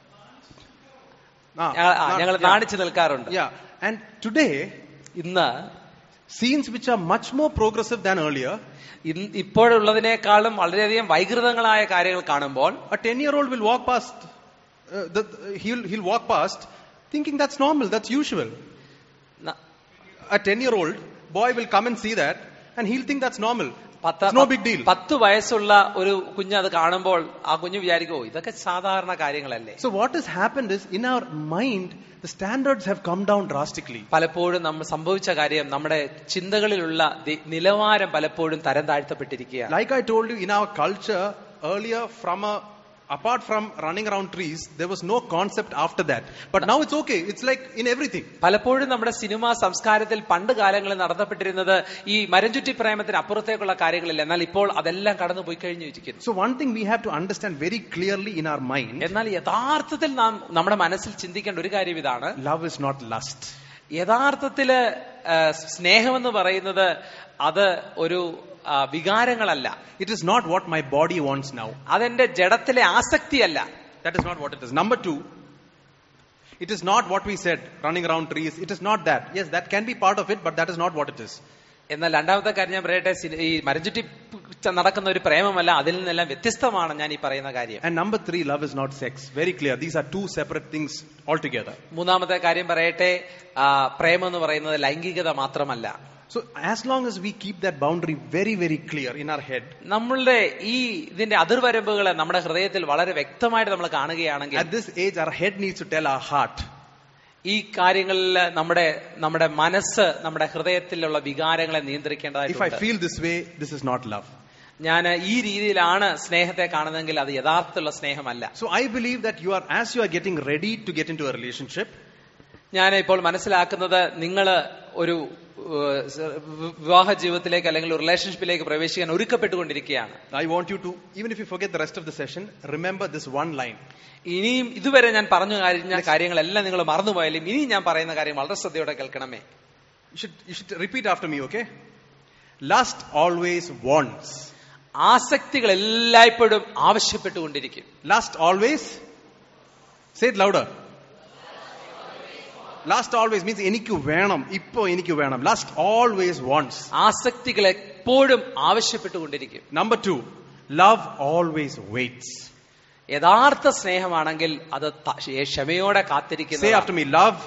Ah, ഞങ്ങൾ- ആ, not- ഞങ്ങൾ yeah. നാണിച്ചു നിൽക്കാറുണ്ട് Yeah, and today ഇന്ന് scenes which are much more progressive than earlier. ഇന്ന് ഇപ്പോഴുള്ളതിനേക്കാളും വളരെയധികം വൈകൃതങ്ങളായ കാര്യങ്ങൾ കാണുമ്പോൾ A 10 year old will walk past, uh, the, he'll, he'll walk past thinking that's normal, that's usual. ന- A 10 year old boy will come and see that and he'll think that's normal. പത്ത് It's no big deal. പത്ത് വയസ്സുള്ള ഒരു കുഞ്ഞ് അത് കാണുമ്പോൾ ആ കുഞ്ഞ് വിചാരിക്കും "ഓ, ഇതൊക്കെ സാധാരണ കാര്യങ്ങളല്ലേ So what has happened is in our mind, the standards have come down drastically. പലപ്പോഴും നമ്മൾ സംഭവിച്ച കാര്യം നമ്മുടെ ചിന്തകളിലുള്ള ദി- നിലവാരം പലപ്പോഴും തരം താഴ്ത്തപ്പെട്ടിരിക്കുകയാണ് Like I told you, in our culture, earlier from a, apart from running around trees, there was no concept after that. But now it's okay. It's like in everything. പലപ്പോഴും നമ്മുടെ സിനിമാ സംസ്കാരത്തിൽ പണ്ട് കാലങ്ങളിൽ നടത്തപ്പെട്ടിരുന്നത് ഈ മരംചുറ്റി പ്രേമത്തിന് അപ്പുറത്തേക്കുള്ള കാര്യങ്ങളില്ല എന്നാൽ ഇപ്പോൾ അതെല്ലാം കടന്നു പോയി കഴിഞ്ഞു ഇരിക്കുന്നു So one thing we have to understand very clearly in our mind, എന്നാൽ യഥാർത്ഥത്തിൽ നാം നമ്മുടെ മനസ്സിൽ ചിന്തിക്കേണ്ട ഒരു കാര്യം ഇതാണ് love is not lust. യഥാർത്ഥത്തില് ആ, സ്നേഹമെന്ന് പറയുന്നത് അത് ഒരു ആ, വികാരങ്ങളല്ല It is not what my body wants now. അതെന്റെ ജഡത്തിലെ ആസക്തിയല്ല That is not what it is. Number two, it is not what we said, running around trees. It is not that. Yes, that can be part of it, but that is not what it is. എന്നാൽ രണ്ടാമത്തെ കാര്യം ഞാൻ പറയട്ടെ സിനി- ഈ മരഞ്ചുറ്റി നടക്കുന്ന ഒരു പ്രേമമല്ല അതിൽ നിന്നെല്ലാം വ്യത്യസ്തമാണ് ഞാൻ ഈ പറയുന്ന കാര്യം And number three, love is not sex. Very clear. These are two separate things altogether. മൂന്നാമത്തെ കാര്യം പറയട്ടെ ആ, പ്രേമം എന്ന് പറയുന്നത് ലൈംഗികത മാത്രമല്ല So as long as we keep that boundary very, very clear in our head, നമ്മളുടെ ഈ ഇതിന്റെ അതിർവരമ്പുകൾ നമ്മുടെ ഹൃദയത്തിൽ വളരെ വ്യക്തമായിട്ട് നമ്മൾ കാണുകയാണെങ്കിൽ at this age, our head needs to tell our heart, ഈ കാര്യങ്ങളിൽ നമ്മുടെ നമ്മുടെ മനസ്സ് നമ്മുടെ ഹൃദയത്തിലുള്ള വികാരങ്ങളെ if I നിയന്ത്രിക്കേണ്ടതായിട്ടുണ്ട് feel this way, this is not love. ഞാൻ ഈ രീതിയിലാണ് സ്നേഹത്തെ കാണുന്നതെങ്കിൽ അത് യഥാർത്ഥത്തിലുള്ള സ്നേഹമല്ല So I believe that you are, as you are getting ready to get into a relationship, ഞാൻ ഇപ്പോൾ മനസ്സിലാക്കുന്നത് നിങ്ങൾ ഒരു ഏഹ്, സ- വി- വിവാഹ ജീവിതത്തിലേക്ക് അല്ലെങ്കിൽ ഒരു റിലേഷൻഷിപ്പിലേക്ക് പ്രവേശിക്കാൻ ഒരുക്കപ്പെട്ടുകൊണ്ടിരിക്കുകയാണ് I want you to, even if you forget the rest of the session, remember this one line. ഇനിയും ഇതുവരെ ഞാൻ പറഞ്ഞു കഴിഞ്ഞ കാര്യങ്ങളെല്ലാം നിങ്ങൾ മറന്നുപോയാലും ഇനിയും ഞാൻ പറയുന്ന കാര്യം വളരെ ശ്രദ്ധയോടെ കേൾക്കണമേ You should, you should repeat after me, okay? Lust always wants. ആസക്തികൾ എല്ലായ്പ്പോഴും ആവശ്യപ്പെട്ടുകൊണ്ടിരിക്കും Lust always. Say it louder. Lust always means എനിക്ക് വേണം ഇപ്പോ എനിക്ക് വേണം Lust always wants. ആസക്തികൾ എപ്പോഴും ആവശ്യപ്പെട്ടുകൊണ്ടിരിക്കും Number two, love always waits. യഥാർത്ഥ സ്നേഹമാണെങ്കിൽ അത് ത- ക്ഷമയോടെ Say കാത്തിരിക്കുന്നു after me, love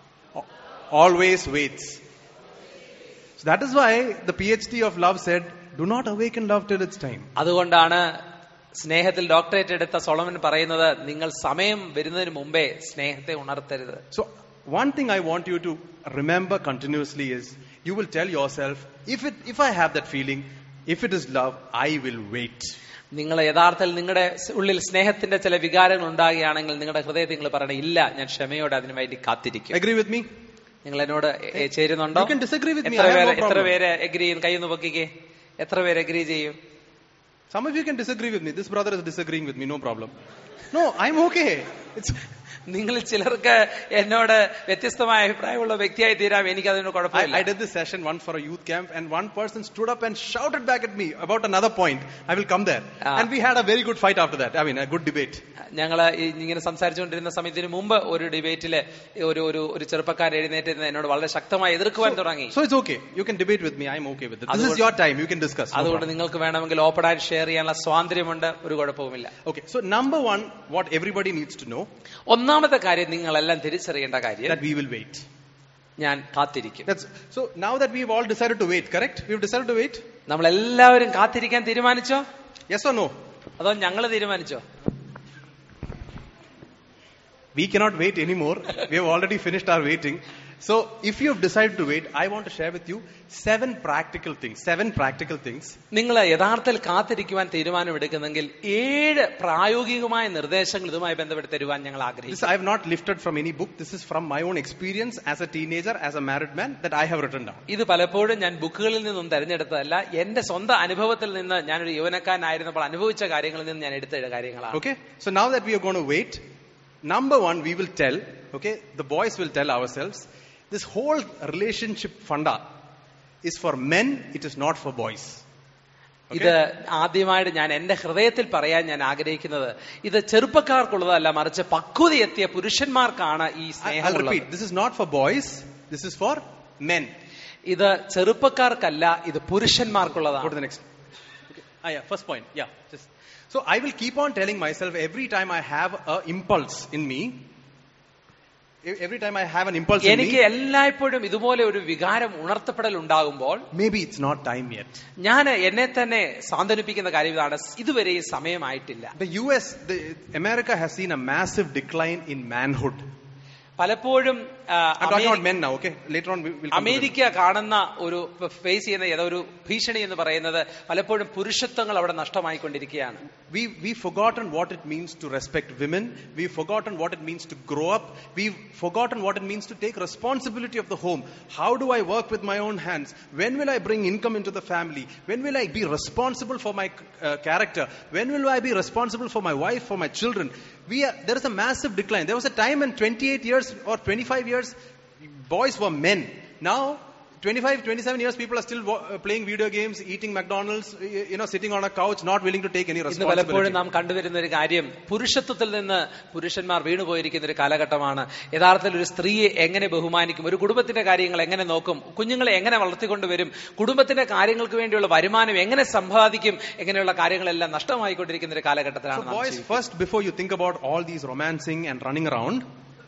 always waits. So that is why the PhD of love said, do not awaken love till it's time. അതുകൊണ്ടാണ് സ്നേഹത്തിൽ ഡോക്ടറേറ്റ് എടുത്ത Solomon പറയുന്നത് നിങ്ങൾ സമയം വരുന്നതിന് മുമ്പേ സ്നേഹത്തെ ഉണർത്തരുത് So, one thing I want you to remember continuously is you will tell yourself, if, it, if I have that feeling, if it is love, I will wait. നിങ്ങൾ യഥാർത്ഥത്തിൽ നിങ്ങളുടെ ഉള്ളിൽ സ്നേഹത്തിന്റെ ചില വികാരങ്ങൾ ഉണ്ടാകുകയാണെങ്കിൽ നിങ്ങളുടെ ഹൃദയത്തിൽ നിങ്ങൾ പറയണം ഇല്ല ഞാൻ ക്ഷമയോടെ അതിനു വേണ്ടി കാത്തിരിക്കും Agree with me? നിങ്ങൾ എന്നോട് എ- എ- ചേരുന്നുണ്ടോ You can disagree with me, എത്ര I have no പേര് എത്ര problem. പേര് എഗ്രി ചെയ്യും കൈ ഒന്ന് പൊക്കിക്കേ എത്ര പേര് എഗ്രി ചെയ്യും Some of you can disagree with me. This brother is disagreeing with me, no problem. No, I'm okay. It's, നിങ്ങൾ ചിലർക്ക് എന്നോട് വ്യത്യസ്തമായ അഭിപ്രായമുള്ള വ്യക്തിയായി തീരാം എനിക്ക് അതിനോട് I, കുഴപ്പമില്ല I did this session once for a youth camp, and one person stood up and shouted back at me about another point. I will come there. Ah. And we had a very good fight after that. I mean, a good debate. ഞങ്ങൾ ഇങ്ങനെ സംസാരിച്ചുകൊണ്ടിരുന്ന സമയത്തിന് മുമ്പ് ഒരു ഡിബേറ്റില് ഒരു ഒരു ഒരു ചെറുപ്പക്കാരൻ എഴുന്നേറ്റ് നിന്ന് എന്നോട് വളരെ ശക്തമായി എതിർക്കുവാൻ തുടങ്ങി So it's okay. You can debate with me. I'm okay with it. This is അതുകൊണ്ട്- your time. You can discuss. No അതുകൊണ്ട് problem. നിങ്ങൾക്ക് വേണമെങ്കിൽ ഓപ്പൺ ആയിട്ട് ഷെയർ ചെയ്യാനുള്ള സ്വാതന്ത്ര്യമുണ്ട് ഒരു കുഴപ്പവുമില്ല Okay. So number one, what everybody needs to know ഒന്നാമത്തെ കാര്യം നിങ്ങളെല്ലാം തിരിച്ചറിയേണ്ട കാര്യം that we will wait. ഞാൻ കാത്തിരിക്കും That's so. Now that we've all decided to wait, correct? We've decided to wait. നമ്മൾ എല്ലാവരും കാത്തിരിക്കാൻ തീരുമാനിച്ചോ Yes or no? അതോ ഞങ്ങൾ തീരുമാനിച്ചോ We cannot wait anymore. we have already finished our waiting. So if you have decided to wait, I want to share with you seven practical things. Seven practical things നിങ്ങൾ യഥാർത്ഥത്തിൽ കാത്തിരിക്കുവാൻ തീരുമാനമെടുക്കുന്നെങ്കിൽ ഏഴ് പ്രായോഗികമായ നിർദ്ദേശങ്ങൾ ഇതുമായി ബന്ധപ്പെട്ട് തരുവാൻ ഞങ്ങൾ This ആഗ്രഹിക്കുന്നു I have not lifted from any book. This is from my own experience as a teenager, as a married man, that I have written down. ഇത് പലപ്പോഴും ഞാൻ ബുക്കുകളിൽ നിന്നും തെരഞ്ഞെടുത്തതല്ല എന്റെ സ്വന്തം അനുഭവത്തിൽ നിന്ന് ഞാനൊരു യൗവനക്കാരനായിരുന്നപ്പോൾ അനുഭവിച്ച കാര്യങ്ങളിൽ നിന്ന് ഞാൻ എടുത്ത കാര്യങ്ങളാണ് Okay? So now that we are going to wait, number one, we will tell, okay, the boys will tell ourselves, this whole relationship funda is for men, it is not for boys. ഇത് ആദ്യമായിട്ട് ഞാൻ എന്റെ ഹൃദയത്തിൽ പറയാൻ ഞാൻ ആഗ്രഹിക്കുന്നത് ഇത് ചെറുപ്പക്കാർക്കുള്ളതല്ല മറിച്ച് പക്വത എത്തിയ പുരുഷന്മാർക്കാണ് ഈ I, I'll സ്നേഹമുള്ളത് repeat, this is not for boys, this is for men. ഇത് ചെറുപ്പക്കാർക്കല്ല ഇത് Go പുരുഷന്മാർക്കുള്ളതാണ് to the next. Okay. Ah, yeah, first point. Yeah. Just. So I will keep on telling myself every time I have a impulse in me, e- every time I have an impulse in എനിക്ക് me, എല്ലായ്പ്പോഴും ഇതുപോലെ ഒരു വികാരം ഉണർത്തപ്പെടൽ ഉണ്ടാകുമ്പോൾ maybe it's not time yet. ഞാൻ എന്നെ തന്നെ സാന്ത്വനിപ്പിക്കുന്ന കാര്യം ഇതാണ് ഇതുവരെ ഈ സമയമായിട്ടില്ല The US, the, America has seen a massive decline in manhood. പലപ്പോഴും ആ, I'm talking about അമേരി- men now, okay? Later on we will come to this. America കാണുന്ന ഒരു ഫേസ് ചെയ്യുന്ന ഏതോ ഒരു ഭീഷണി എന്ന് പറയുന്നത് പലപ്പോഴും പുരുഷത്വങ്ങൾ അവിടെ നഷ്ടമായിക്കൊണ്ടിരിക്കുകയാണ് We, we've forgotten what it means to respect women. We've forgotten what it means to grow up. We've forgotten what it means to take responsibility of the home. How do I work with my own hands? When will I bring income into the family? When will I be responsible for my uh, character? When will I be responsible for my wife, for my children? We are, there is a massive decline. There was a time in 28 years or 25 years, boys were men. Now, 25, 27 years, people are still wa- uh, playing video games, eating McDonald's, y- you know, sitting on a couch, not willing to take any ഇന്ന് പലപ്പോഴും responsibility. നാം കണ്ടുവരുന്ന ഒരു കാര്യം പുരുഷത്വത്തിൽ നിന്ന് പുരുഷന്മാർ വീണുപോയിരിക്കുന്ന ഒരു കാലഘട്ടമാണ് യഥാർത്ഥത്തിൽ ഒരു സ്ത്രീയെ എങ്ങനെ ബഹുമാനിക്കും ഒരു കുടുംബത്തിന്റെ കാര്യങ്ങൾ എങ്ങനെ നോക്കും കുഞ്ഞുങ്ങളെ എങ്ങനെ വളർത്തിക്കൊണ്ടുവരും കുടുംബത്തിന്റെ കാര്യങ്ങൾക്ക് വേണ്ടിയുള്ള വരുമാനം എങ്ങനെ സമ്പാദിക്കും എങ്ങനെയുള്ള കാര്യങ്ങളെല്ലാം നഷ്ടമായിക്കൊണ്ടിരിക്കുന്ന ഒരു കാലഘട്ടത്തിലാണ് So നാം boys, ജീവിക്കുന്നത്. first, before you think about all these romancing and running around,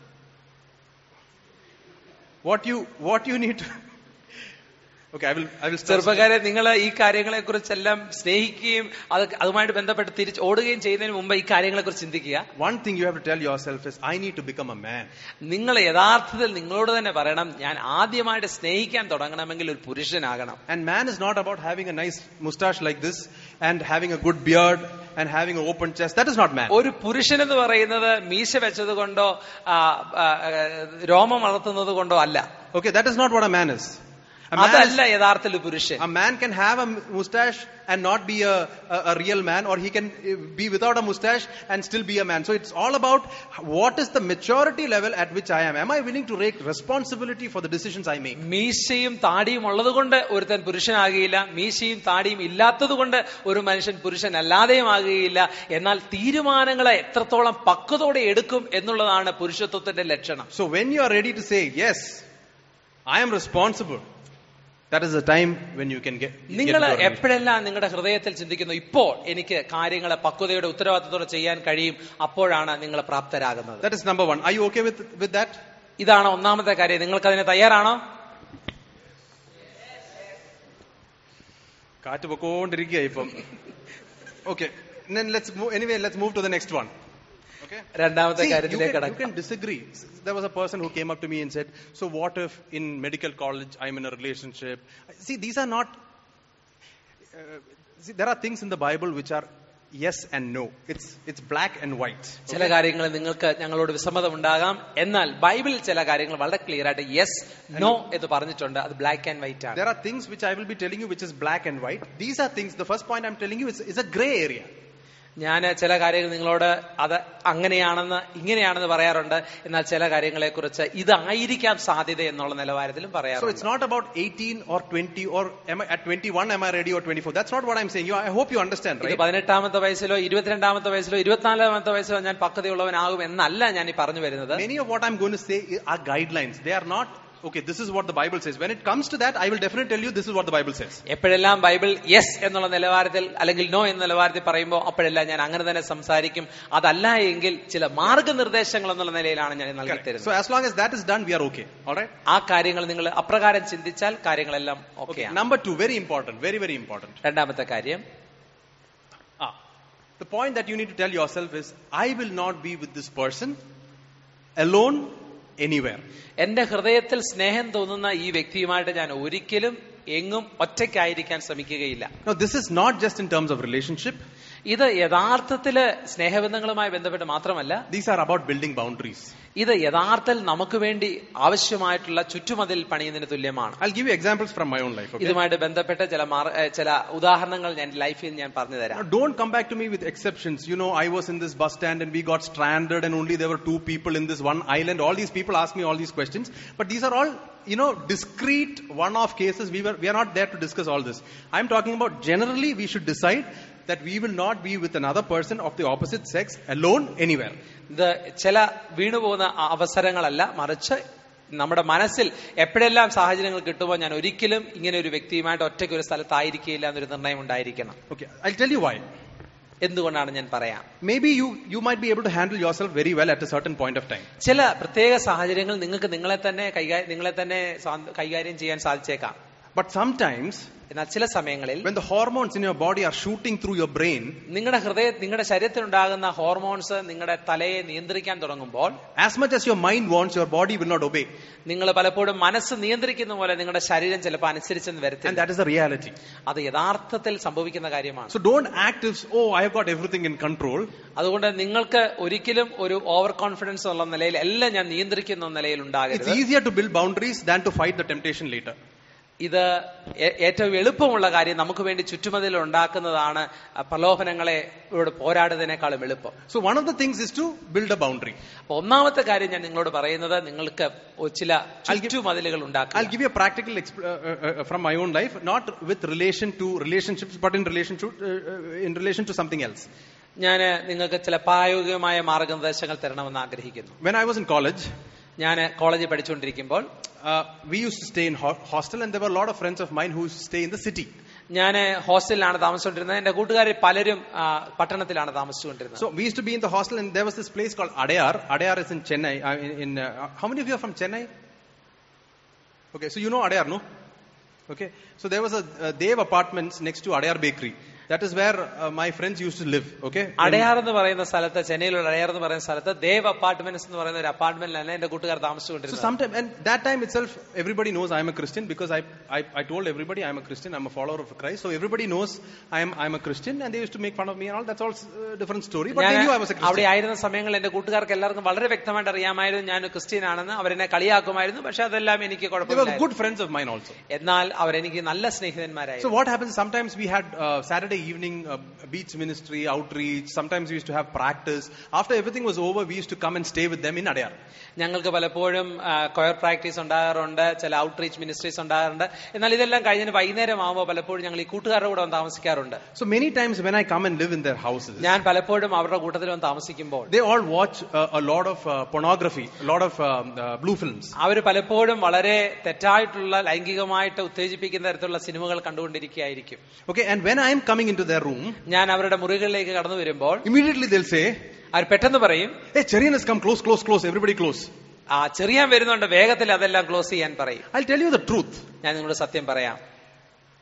what you, what you need to, okay, I will, I will start. ചെറുപ്പക്കാരെ നിങ്ങൾ ഈ കാര്യങ്ങളെ കുറിച്ചെല്ലാം സ്നേഹിക്കുകയും അത് അതുമായിട്ട് ബന്ധപ്പെട്ട് തിരിച്ച് ഓടുകയും ചെയ്യുന്നതിന് മുമ്പ് ഈ കാര്യങ്ങളെ കുറിച്ച് ചിന്തിക്കുക One thing you have to tell yourself is, I need to become a man. നിങ്ങൾ യഥാർത്ഥത്തിൽ നിങ്ങളോട് തന്നെ പറയണം ഞാൻ ആദ്യമായിട്ട് സ്നേഹിക്കാൻ തുടങ്ങണമെങ്കിൽ ഒരു പുരുഷനാകണം And man is not about having a nice mustache like this and having a good beard and having an open chest. That is not man. ഒരു പുരുഷൻ എന്ന് പറയുന്നത് മീശ വെച്ചത് കൊണ്ടോ ആ, ആ, ആ, രോമം വളർത്തുന്നത് കൊണ്ടോ അല്ല Okay, that is not what a man is. A man, അതല്ല is, യഥാർത്ഥത്തിൽ പുരുഷൻ a man can have a mustache and not be a, a, a real man, or he can uh, be without a mustache and still be a man. So it's all about what is the maturity level at which I am. Am I willing to take responsibility for the decisions I make? മീശയും താടിയും ഉള്ളത് കൊണ്ട് ഒരുത്തൻ പുരുഷനാകുകയില്ല മീശയും താടിയും ഇല്ലാത്തത് കൊണ്ട് ഒരു മനുഷ്യൻ പുരുഷൻ അല്ലാതെയും ആകുകയില്ല എന്നാൽ തീരുമാനങ്ങളെ എത്രത്തോളം പക്വതോടെ എടുക്കും എന്നുള്ളതാണ് പുരുഷത്വത്തിന്റെ ലക്ഷണം So when you are ready to say, yes, I am responsible, that is the time when you can get, get നിങ്ങൾ into a relationship. എപ്പോഴെല്ലാം നിങ്ങളുടെ ഹൃദയത്തിൽ ചിന്തിക്കുന്നു ഇപ്പോൾ എനിക്ക് കാര്യങ്ങളെ പക്വതയുടെ ഉത്തരവാദിത്തത്തോടെ ചെയ്യാൻ കഴിയും അപ്പോഴാണ് നിങ്ങൾ പ്രാപ്തരാകുന്നത് That is number one. Are you okay with, with that? ഇതാണ് ഒന്നാമത്തെ കാര്യം നിങ്ങൾക്ക് അതിന് തയ്യാറാണോ കാറ്റ് പൊക്കോണ്ടിരിക്കുക ഇപ്പം okay let's anyway let's move to the next one Okay. രണ്ടാമത്തെ See, you, കാര്യത്തിലേക്ക് can, you കടക്കാം can disagree. There was a person who came up to me and said, "So what if in medical college I'm in a relationship?" See, these are not. Uh, see, there are things in the Bible which are yes and no. It's it's black and white. ചില കാര്യങ്ങൾ നിങ്ങൾക്ക് ഞങ്ങളോട് വിസമ്മതം ഉണ്ടാകാം എന്നാൽ ബൈബിളിൽ ചില കാര്യങ്ങൾ വളരെ ക്ലിയർ ആയിട്ട് യെസ് നോ എന്ന് പറഞ്ഞിട്ടുണ്ട് അത് ബ്ലാക്ക് ആൻഡ് വൈറ്റ് ആണ് There are things which I will be telling you which is black and white. These are things. The first point I'm telling you is, is a gray area. ഞാൻ ചില കാര്യങ്ങൾ നിങ്ങളോട് അത് അങ്ങനെയാണെന്ന് ഇങ്ങനെയാണെന്ന് പറയാറുണ്ട് എന്നാൽ ചില കാര്യങ്ങളെ കുറിച്ച് ഇതായിരിക്കാം സാധ്യത എന്നുള്ള നിലവാരത്തിലും So it's പറയാറുണ്ട് not about 18 or 20 or am I, at 21 am I ready or 24. That's not what I'm saying. You, I hope you understand, ഇത് right? പതിനെട്ടാമത്തെ വയസ്സിലോ ഇരുപത്തിരണ്ടാമത്തെ വയസ്സിലോ ഇരുപത്തിനാലാമത്തെ വയസ്സിലോ ഞാൻ പക്വതയുള്ളവനാകും എന്നല്ല ഞാൻ ഈ പറഞ്ഞു വരുന്നത് Many of what I'm going to say are guidelines. They are not, okay, this is what the Bible says. When it comes to that, I will definitely tell you this is what the Bible says. എപ്പോഴെല്ലാം Bible yes എന്നുള്ള നിലവാരത്തിൽ അല്ലെങ്കിൽ no എന്ന നിലവാരത്തിൽ പറയുമ്പോൾ അപ്പോഴെല്ലാം ഞാൻ അങ്ങനെ തന്നെ സംസാരിക്കും അതല്ല എങ്കിൽ ചില മാർഗനിർദ്ദേശങ്ങൾ എന്നുള്ള നിലയിലാണ് ഞാൻ നൽകി Correct. So തരുന്നത് as long as that is done, we are okay. Alright? ആ കാര്യങ്ങൾ നിങ്ങൾ അപ്രകാരം ചിന്തിച്ചാൽ കാര്യങ്ങളെല്ലാം Okay. ഓക്കെയാണ് Number two, very important, very, very important. രണ്ടാമത്തെ കാര്യം Ah, the point that you need to tell yourself is, I will not be with this person alone anywhere. എന്റെ ഹൃദയത്തിൽ സ്നേഹം തോന്നുന്ന ഈ വ്യക്തിയുമായിട്ട് ഞാൻ ഒരിക്കലും എങ്ങും ഒറ്റയ്ക്കായിരിക്കാൻ ശ്രമിക്കുകയില്ല Now, this is not just in terms of relationship. ഇത് യഥാർത്ഥത്തില് സ്നേഹബന്ധങ്ങളുമായി ബന്ധപ്പെട്ട് മാത്രമല്ല These are about building boundaries. ഇത് യഥാർത്ഥത്തിൽ നമുക്ക് വേണ്ടി ആവശ്യമായിട്ടുള്ള ചുറ്റുമതിൽ പണിയുന്നതിന് തുല്യമാണ് I'll give you examples from my own life. Okay? ഇതുമായിട്ട് ബന്ധപ്പെട്ട ചില മാർ- ഏഹ് ചില ഉദാഹരണങ്ങൾ ഞാൻ ലൈഫിൽ ഞാൻ പറഞ്ഞു തരാം Now, don't come back to me with exceptions. You know, I was in this bus stand and we got stranded and only there were two people in this one island. All these people ask me all these questions. But these are all, you know, discrete one-off cases. We were, we are not there to discuss all this. I'm talking about generally we should decide that we will not be with another person of the opposite sex alone anywhere. ഇത് ചില വീണുപോകുന്ന അ- അവസരങ്ങളല്ല മറിച്ച് നമ്മുടെ മനസ്സിൽ എപ്പോഴെല്ലാം സാഹചര്യങ്ങൾ കിട്ടുമ്പോൾ ഞാൻ ഒരിക്കലും ഇങ്ങനെ ഒരു വ്യക്തിയുമായിട്ട് ഒറ്റയ്ക്ക് ഒരു സ്ഥലത്തായിരിക്കില്ല എന്നൊരു നിർണയം ഉണ്ടായിരിക്കണം Okay, I'll tell you why. എന്തുകൊണ്ടാണ് ഞാൻ പറയാം Maybe you, you might be able to handle yourself very well at a certain point of time. ചില പ്രത്യേക സാഹചര്യങ്ങൾ നിങ്ങൾക്ക് നിങ്ങളെ തന്നെ കൈകാര്യം നിങ്ങളെ തന്നെ സ്വാന്ത- കൈകാര്യം ചെയ്യാൻ സാധിച്ചേക്കാം But sometimes എന്നാൽ ചില സമയങ്ങളിൽ when the hormones in your body are shooting through your brain, നിങ്ങളുടെ ഹൃദയ നിങ്ങളുടെ ശരീരത്തിലുണ്ടാകുന്ന ഹോർമോൺസ് നിങ്ങളുടെ തലയെ നിയന്ത്രിക്കാൻ തുടങ്ങുമ്പോൾ as much as your mind wants, your body will not obey. നിങ്ങൾ പലപ്പോഴും മനസ്സ് നിയന്ത്രിക്കുന്ന പോലെ നിങ്ങളുടെ ശരീരം ചിലപ്പോൾ അനുസരിച്ചെന്ന് And വരത്തില്ല that is the reality. അത് യഥാർത്ഥത്തിൽ സംഭവിക്കുന്ന കാര്യമാണ് So don't act as, oh, I have got everything in control. അതുകൊണ്ട് നിങ്ങൾക്ക് ഒരിക്കലും ഒരു ഓവർ കോൺഫിഡൻസ് ഉള്ള നിലയിൽ എല്ലാം ഞാൻ നിയന്ത്രിക്കുന്ന നിലയിൽ It's ഉണ്ടാകരുത് easier to build boundaries than to fight the temptation later. ഇത് ഏ- ഏറ്റവും എളുപ്പമുള്ള കാര്യം നമുക്ക് വേണ്ടി ചുറ്റുമതിൽ ഉണ്ടാക്കുന്നതാണ് പ്രലോഭനങ്ങളെ ഇവിടെ പോരാടുന്നതിനേക്കാളും എളുപ്പം So one of the things is to build a boundary. അപ്പൊ ഒന്നാമത്തെ കാര്യം ഞാൻ നിങ്ങളോട് പറയുന്നത് നിങ്ങൾക്ക് ഒ- ചില I'll give- ചുറ്റുമതിലുകൾ I'll ഉണ്ടാക്കുക give you a practical exp- uh, uh, uh, from my own life, not with relation to relationships, but in relation to uh, uh, in relation to something else. ഞാൻ നിങ്ങൾക്ക് ചില പ്രായോഗികമായ മാർഗനിർദ്ദേശങ്ങൾ തരണമെന്ന് ആഗ്രഹിക്കുന്നു When I was in college, ഞാൻ കോളേജിൽ പഠിച്ചുകൊണ്ടിരിക്കുമ്പോൾ uh, we used to stay in ho- hostel, and there were a lot of friends of mine who used to stay in the city. ഞാൻ ഹോസ്റ്റലിലാണ് താമസിച്ചുകൊണ്ടിരുന്നത് എന്റെ കൂട്ടുകാരിൽ പലരും ആ, പട്ടണത്തിലാണ് താമസിച്ചുകൊണ്ടിരുന്നത് So we used to be in the hostel, and there was this place called Adayar. Adayar is in Chennai. Uh, in, in uh, how many of you are from Chennai? Okay, so you know Adayar, no? Okay, so there was a uh, Dev Apartments next to Adayar Bakery. That is where uh, my friends used to live. Okay, In- Adyar എന്ന് പറയുന്ന സ്ഥലത്ത് ചെന്നൈയിലുള്ള അടയാർ എന്ന് പറയുന്ന സ്ഥലത്ത് Dev apartments എന്ന് പറയുന്ന ഒരു അപ്പാർട്ട്മെന്റിലാണ് എന്റെ കൂട്ടുകാർ So താമസിച്ചുകൊണ്ടിരുന്നത് sometime, and that time itself, everybody knows I am a Christian because I, I, I told everybody I am a Christian, I'm a follower of Christ. So everybody knows I am, I am a Christian and they used to make fun of me and all. That's all a different story. But ഞാൻ they knew I was a അവിടെ Christian. ആയിരുന്ന സമയങ്ങളിൽ എന്റെ കൂട്ടുകാർക്ക് എല്ലാവർക്കും വളരെ വ്യക്തമായിട്ട് അറിയാമായിരുന്നു ഞാൻ ക്രിസ്ത്യൻ ആണെന്ന് അവരെന്നെ കളിയാക്കുമായിരുന്നു പക്ഷെ അതെല്ലാം എനിക്ക് They were കുഴപ്പമില്ല good friends of mine also. എന്നാൽ അവരെനിക്ക് നല്ല So സ്നേഹിതന്മാരായിരുന്നു what happens, sometimes we had uh, Saturday evening uh, beach ministry, outreach. Sometimes we used to have practice. After everything was over, we used to come and stay with them in Adayar. ഞങ്ങൾക്ക് പലപ്പോഴും coir practice ഉണ്ടാകാറുണ്ട് ചില outreach ministries ഉണ്ടാകാറുണ്ട് എന്നാൽ ഇതെല്ലാം കഴിഞ്ഞിട്ട് വൈകുന്നേരം ആകുമ്പോൾ പലപ്പോഴും ഞങ്ങൾ ഈ കൂട്ടുകാരുടെ കൂടെ വന്ന് താമസിക്കാറുണ്ട് So many times when I come and live in their houses, ഞാൻ പലപ്പോഴും അവരുടെ കൂട്ടത്തിൽ വന്ന് താമസിക്കുമ്പോൾ they all watch uh, a lot of uh, pornography, a lot of um, uh, blue films. അവർ പലപ്പോഴും വളരെ തെറ്റായിട്ടുള്ള ലൈംഗികമായിട്ട് ഉത്തേജിപ്പിക്കുന്ന തരത്തിലുള്ള സിനിമകൾ കണ്ടുകൊണ്ടിരിക്കുകയായിരിക്കും Okay, and when I am coming into their room, ഞാൻ അവരുടെ മുറികളിലേക്ക് കടന്നു വരുമ്പോൾ immediately they'll say, അവർ പെട്ടെന്ന് പറയും Hey, Cherian has come close, close, close, everybody close. ആ ചെറിയാൻ വരുന്നുണ്ട് വേഗത്തിൽ അതെല്ലാം ക്ലോസ് ചെയ്യാൻ പറയും I'll tell you the truth. ഞാൻ നിങ്ങളോട് സത്യം പറയാം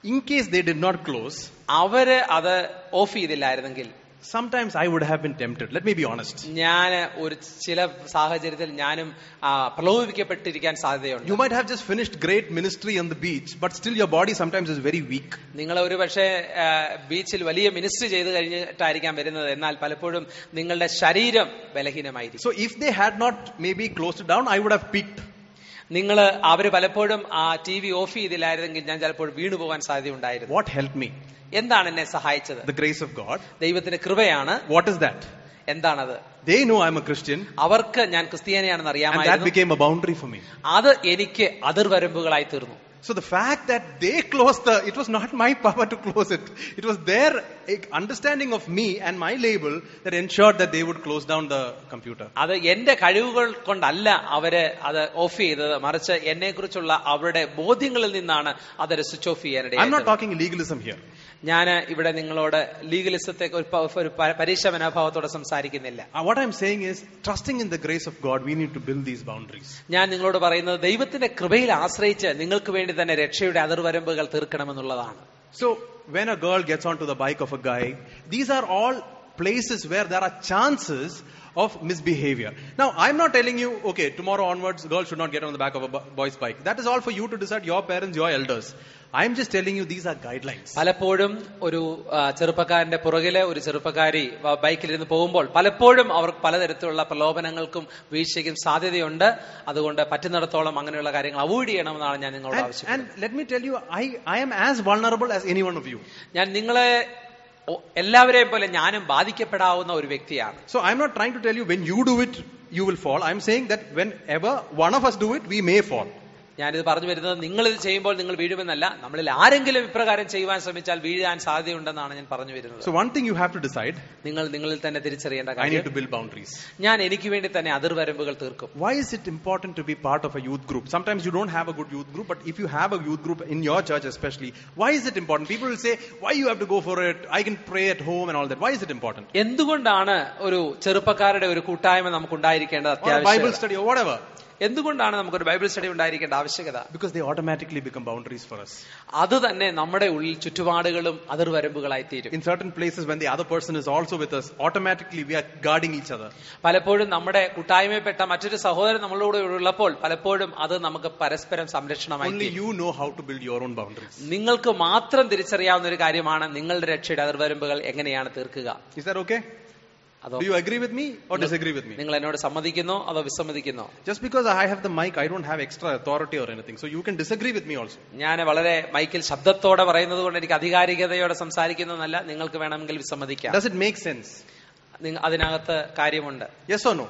in case they did not close, അവര് അത് ഓഫ് ചെയ്തില്ലായിരുന്നെങ്കിൽ sometimes I would have been tempted. Let me be honest. ഞാൻ ഒരു ചില സാഹചര്യത്തിൽ ഞാനും ആ, പ്രലോഭിപ്പിക്കപ്പെട്ടിരിക്കാൻ സാധ്യതയുണ്ട് You might have just finished great ministry on the beach, but still your body sometimes is very weak. നിങ്ങൾ ഒരു പക്ഷേ ആ, ബീച്ചിൽ വലിയ മിനിസ്റ്റർ ചെയ്ത് കഴിഞ്ഞിട്ടായിരിക്കാം വരുന്നത് എന്നാൽ പലപ്പോഴും നിങ്ങളുടെ ശരീരം ബലഹീനമായിരിക്കും So if they had not maybe closed it down, I would have peaked. നിങ്ങൾ അവര് പലപ്പോഴും ആ ടി വി ഓഫ് ചെയ്തില്ലായിരുന്നെങ്കിൽ ഞാൻ ചിലപ്പോൾ വീണു പോകാൻ സാധ്യതയുണ്ടായിരുന്നു What helped me? എന്താണ് എന്നെ സഹായിച്ചത് The grace of God. ദൈവത്തിന്റെ കൃപയാണ് What is that? എന്താണത് They know I'm a Christian, അവർക്ക് ഞാൻ ക്രിസ്ത്യാനിയാണെന്ന് and that അറിയാമായിരുന്നു became a boundary for me. അത് എനിക്ക് അതിർവരമ്പുകളായി തീർന്നു So the fact that they closed the, it was not my power to close it. It was their eh, understanding of me and my label that ensured that they would close down the computer. അത് എന്റെ കഴിവുകൾ കൊണ്ടല്ല അവര് അത് of ചെയ്തത് മറിച്ച് എന്നെ കുറിച്ചുള്ള അവരുടെ ബോധ്യങ്ങളിൽ നിന്നാണ് അത് സ്വിച്ച് ഓഫ് I'm not ചെയ്യാനിടയായത് talking legalism here. ഞാൻ ഇവിടെ നിങ്ങളോട് ലീഗലിസത്തെ ഒരു പ- ഒരു പ- പരീക്ഷ മനോഭാവത്തോടെ സംസാരിക്കുന്നില്ല Uh, What I'm saying is, trusting in the grace of God, we need to build these boundaries. ഞാൻ നിങ്ങളോട് പറയുന്നത് ദൈവത്തിന്റെ കൃപയിൽ ആശ്രയിച്ച് നിങ്ങൾക്ക് വേണ്ടി തന്നെ രക്ഷയുടെ അതിർവരമ്പുകൾ തീർക്കണമെന്നുള്ളതാണ് So when a girl gets onto the bike of a guy, these are all places where there are chances of misbehavior. Now, I'm not telling you, okay, tomorrow onwards, girls should not get on the back of a bo- boy's bike. That is all for you to decide, your parents, your elders. I'm just telling you, these are guidelines. പലപ്പോഴും ഒരു ആ, ചെറുപ്പക്കാരന്റെ പുറകിലെ ഒരു ചെറുപ്പക്കാരി വ- ബൈക്കിലിരുന്ന് പോകുമ്പോൾ പലപ്പോഴും അവർക്ക് പലതരത്തിലുള്ള പ്രലോഭനങ്ങൾക്കും വീഴ്ചയ്ക്കും സാധ്യതയുണ്ട് അതുകൊണ്ട് പറ്റുന്നിടത്തോളം അങ്ങനെയുള്ള കാര്യങ്ങൾ അവോയ്ഡ് ചെയ്യണമെന്നാണ് ഞാൻ നിങ്ങളോട് And, ആവശ്യപ്പെടുന്നത് and let me tell you, I, I am as vulnerable as any one of you. ഞാൻ നിങ്ങളെ ഒ- എല്ലാവരെയും പോലെ ഞാനും ബാധിക്കപ്പെടാവുന്ന ഒരു വ്യക്തിയാണ് So I'm not trying to tell you when you do it, you will fall. I'm saying that whenever one of us do it, we may fall. ഞാനിത് പറഞ്ഞു വരുന്നത് നിങ്ങൾ ഇത് ചെയ്യുമ്പോൾ നിങ്ങൾ വീഴുമെന്നല്ല നമ്മളിൽ ആരെങ്കിലും ഇപ്രകാരം ചെയ്യുവാൻ ശ്രമിച്ചാൽ വീഴാൻ സാധ്യതയുണ്ടെന്നാണ് ഞാൻ പറഞ്ഞു വരുന്നത് So one thing you have to decide, നിങ്ങൾ നിങ്ങളിൽ തന്നെ തിരിച്ചറിയേണ്ട I need കാര്യം to build boundaries. ഞാൻ എനിക്ക് വേണ്ടി തന്നെ അതിർവരമ്പുകൾ തീർക്കും Why is it important to be part of a youth group? Sometimes you don't have a good youth group, but if you have a youth group in your church especially, why is it important? People will say, why you have to go for it? I can pray at home and all that. Why is it important? എന്തുകൊണ്ടാണ് ഒരു ചെറുപ്പക്കാരുടെ ഒരു കൂട്ടായ്മ നമുക്ക് ഉണ്ടായിരിക്കേണ്ടത് Or a Bible അത്യാവശ്യം study or whatever. എന്തുകൊണ്ടാണ് നമുക്കൊരു ബൈബിൾ സ്റ്റഡി ഉണ്ടായിരിക്കേണ്ട ആവശ്യകത Because they automatically become boundaries for us. അത് തന്നെ നമ്മുടെ ഉള്ളിൽ ചുറ്റുപാടുകളും അതിർവരമ്പുകളായി തീരും In certain places, when the other person is also with us, automatically we are guarding each other. പലപ്പോഴും നമ്മുടെ കൂട്ടായ്മയിൽപ്പെട്ട മറ്റൊരു സഹോദരൻ നമ്മളോട് ഉള്ളപ്പോൾ പലപ്പോഴും അത് നമുക്ക് പരസ്പരം സംരക്ഷണമായി Only തീരും. you know how to build your own boundaries. നിങ്ങൾക്ക് മാത്രം തിരിച്ചറിയാവുന്ന ഒരു കാര്യമാണ് നിങ്ങളുടെ രക്ഷയുടെ അതിർവരമ്പുകൾ എങ്ങനെയാണ് തീർക്കുക Is that okay? അതോ Do you agree with me or disagree with me? നിങ്ങൾ എന്നോട് സമ്മതിക്കുന്നോ അതോ വിസമ്മതിക്കുന്നോ Just because I have the mic, I don't have extra authority or anything. So you can disagree with me also. ഞാൻ വളരെ മൈക്കിൽ ശബ്ദത്തോടെ പറയുന്നത് കൊണ്ട് എനിക്ക് അധികാരികതയോടെ സംസാരിക്കുന്നതല്ല നിങ്ങൾക്ക് വേണമെങ്കിൽ വിസമ്മതിക്കാം Does it make sense? നിങ്ങ- അതിനകത്ത് കാര്യമുണ്ട് Yes or no?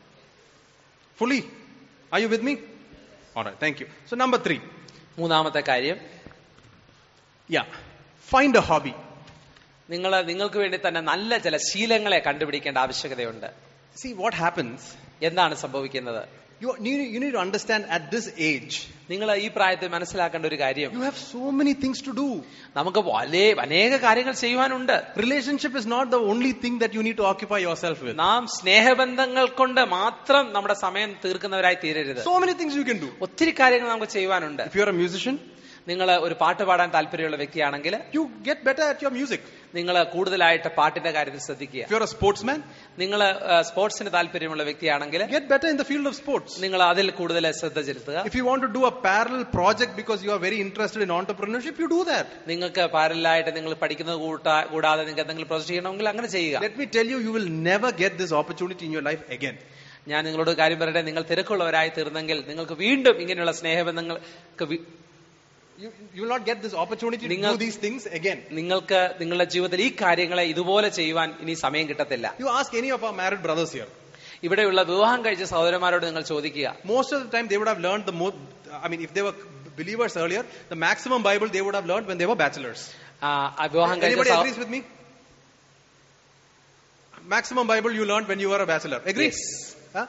Fully? Are you with me? Alright, thank you. So number three. മൂന്നാമത്തെ കാര്യം Yeah. Find a hobby. നിങ്ങൾ നിങ്ങൾക്ക് വേണ്ടി തന്നെ നല്ല ചില ശീലങ്ങളെ കണ്ടുപിടിക്കേണ്ട ആവശ്യകതയുണ്ട് See what happens. എന്താണ് സംഭവിക്കുന്നത് You, you, you need to understand at this age, നിങ്ങൾ ഈ പ്രായത്തിൽ മനസ്സിലാക്കേണ്ട ഒരു കാര്യം you have so many things to do. നമുക്ക് വലിയ അനേക കാര്യങ്ങൾ ചെയ്യുവാനുണ്ട് Relationship is not the only thing that you need to occupy yourself with. നാം സ്നേഹബന്ധങ്ങൾ കൊണ്ട് മാത്രം നമ്മുടെ സമയം തീർക്കുന്നവരായി തീരരുത് So many things you can do. ഒത്തിരി കാര്യങ്ങൾ നമുക്ക് ചെയ്യുവാനുണ്ട് If you're a musician, നിങ്ങൾ ഒരു പാട്ട് പാടാൻ താല്പര്യമുള്ള വ്യക്തിയാണെങ്കിൽ you get better at your music. നിങ്ങൾ കൂടുതലായിട്ട് പാട്ടിന്റെ കാര്യത്തിൽ ശ്രദ്ധിക്കുക If you're a sportsman, നിങ്ങൾ സ്പോർട്സിന് താല്പര്യമുള്ള വ്യക്തിയാണെങ്കിൽ get better in the field of sports. നിങ്ങൾ അതിൽ കൂടുതൽ ശ്രദ്ധ ചെലുത്തുക If you want to do a parallel project because you are very interested in entrepreneurship, you do that. നിങ്ങൾക്ക് പാരലായിട്ട് നിങ്ങൾ പഠിക്കുന്നത് കൂട്ടാ കൂടാതെ നിങ്ങൾക്ക് എന്തെങ്കിലും പ്രൊജക്ട് ചെയ്യണമെങ്കിൽ അങ്ങനെ ചെയ്യുക Let me tell you, you will never get this opportunity in your life again. ഞാൻ നിങ്ങളോട് ഒരു കാര്യം പറയട്ടെ നിങ്ങൾ തിരക്കുള്ളവരായി തീർന്നെങ്കിൽ നിങ്ങൾക്ക് വീണ്ടും ഇങ്ങനെയുള്ള സ്നേഹബന്ധങ്ങൾക്ക് വി- You, you will not get this opportunity to നിങ്ങൾ- do these things again. നിങ്ങൾക്ക് നിങ്ങളുടെ ജീവിതത്തിൽ ഈ കാര്യങ്ങളെ ഇതുപോലെ ചെയ്യുവാൻ ഇനി സമയം കിട്ടത്തില്ല You ask any of our married brothers here. ഇവിടെയുള്ള വിവാഹം കഴിച്ച സഹോദരന്മാരോട് നിങ്ങൾ ചോദിക്കുക Most of the time, they would have learned the most. I mean, if they were believers earlier, the maximum Bible they would have learned when they were bachelors. ആ, ആ വിവാഹം കഴിച്ച Anybody സഹോ- agrees with me? Maximum Bible you learned when you were a bachelor. Agree? Yes. Huh?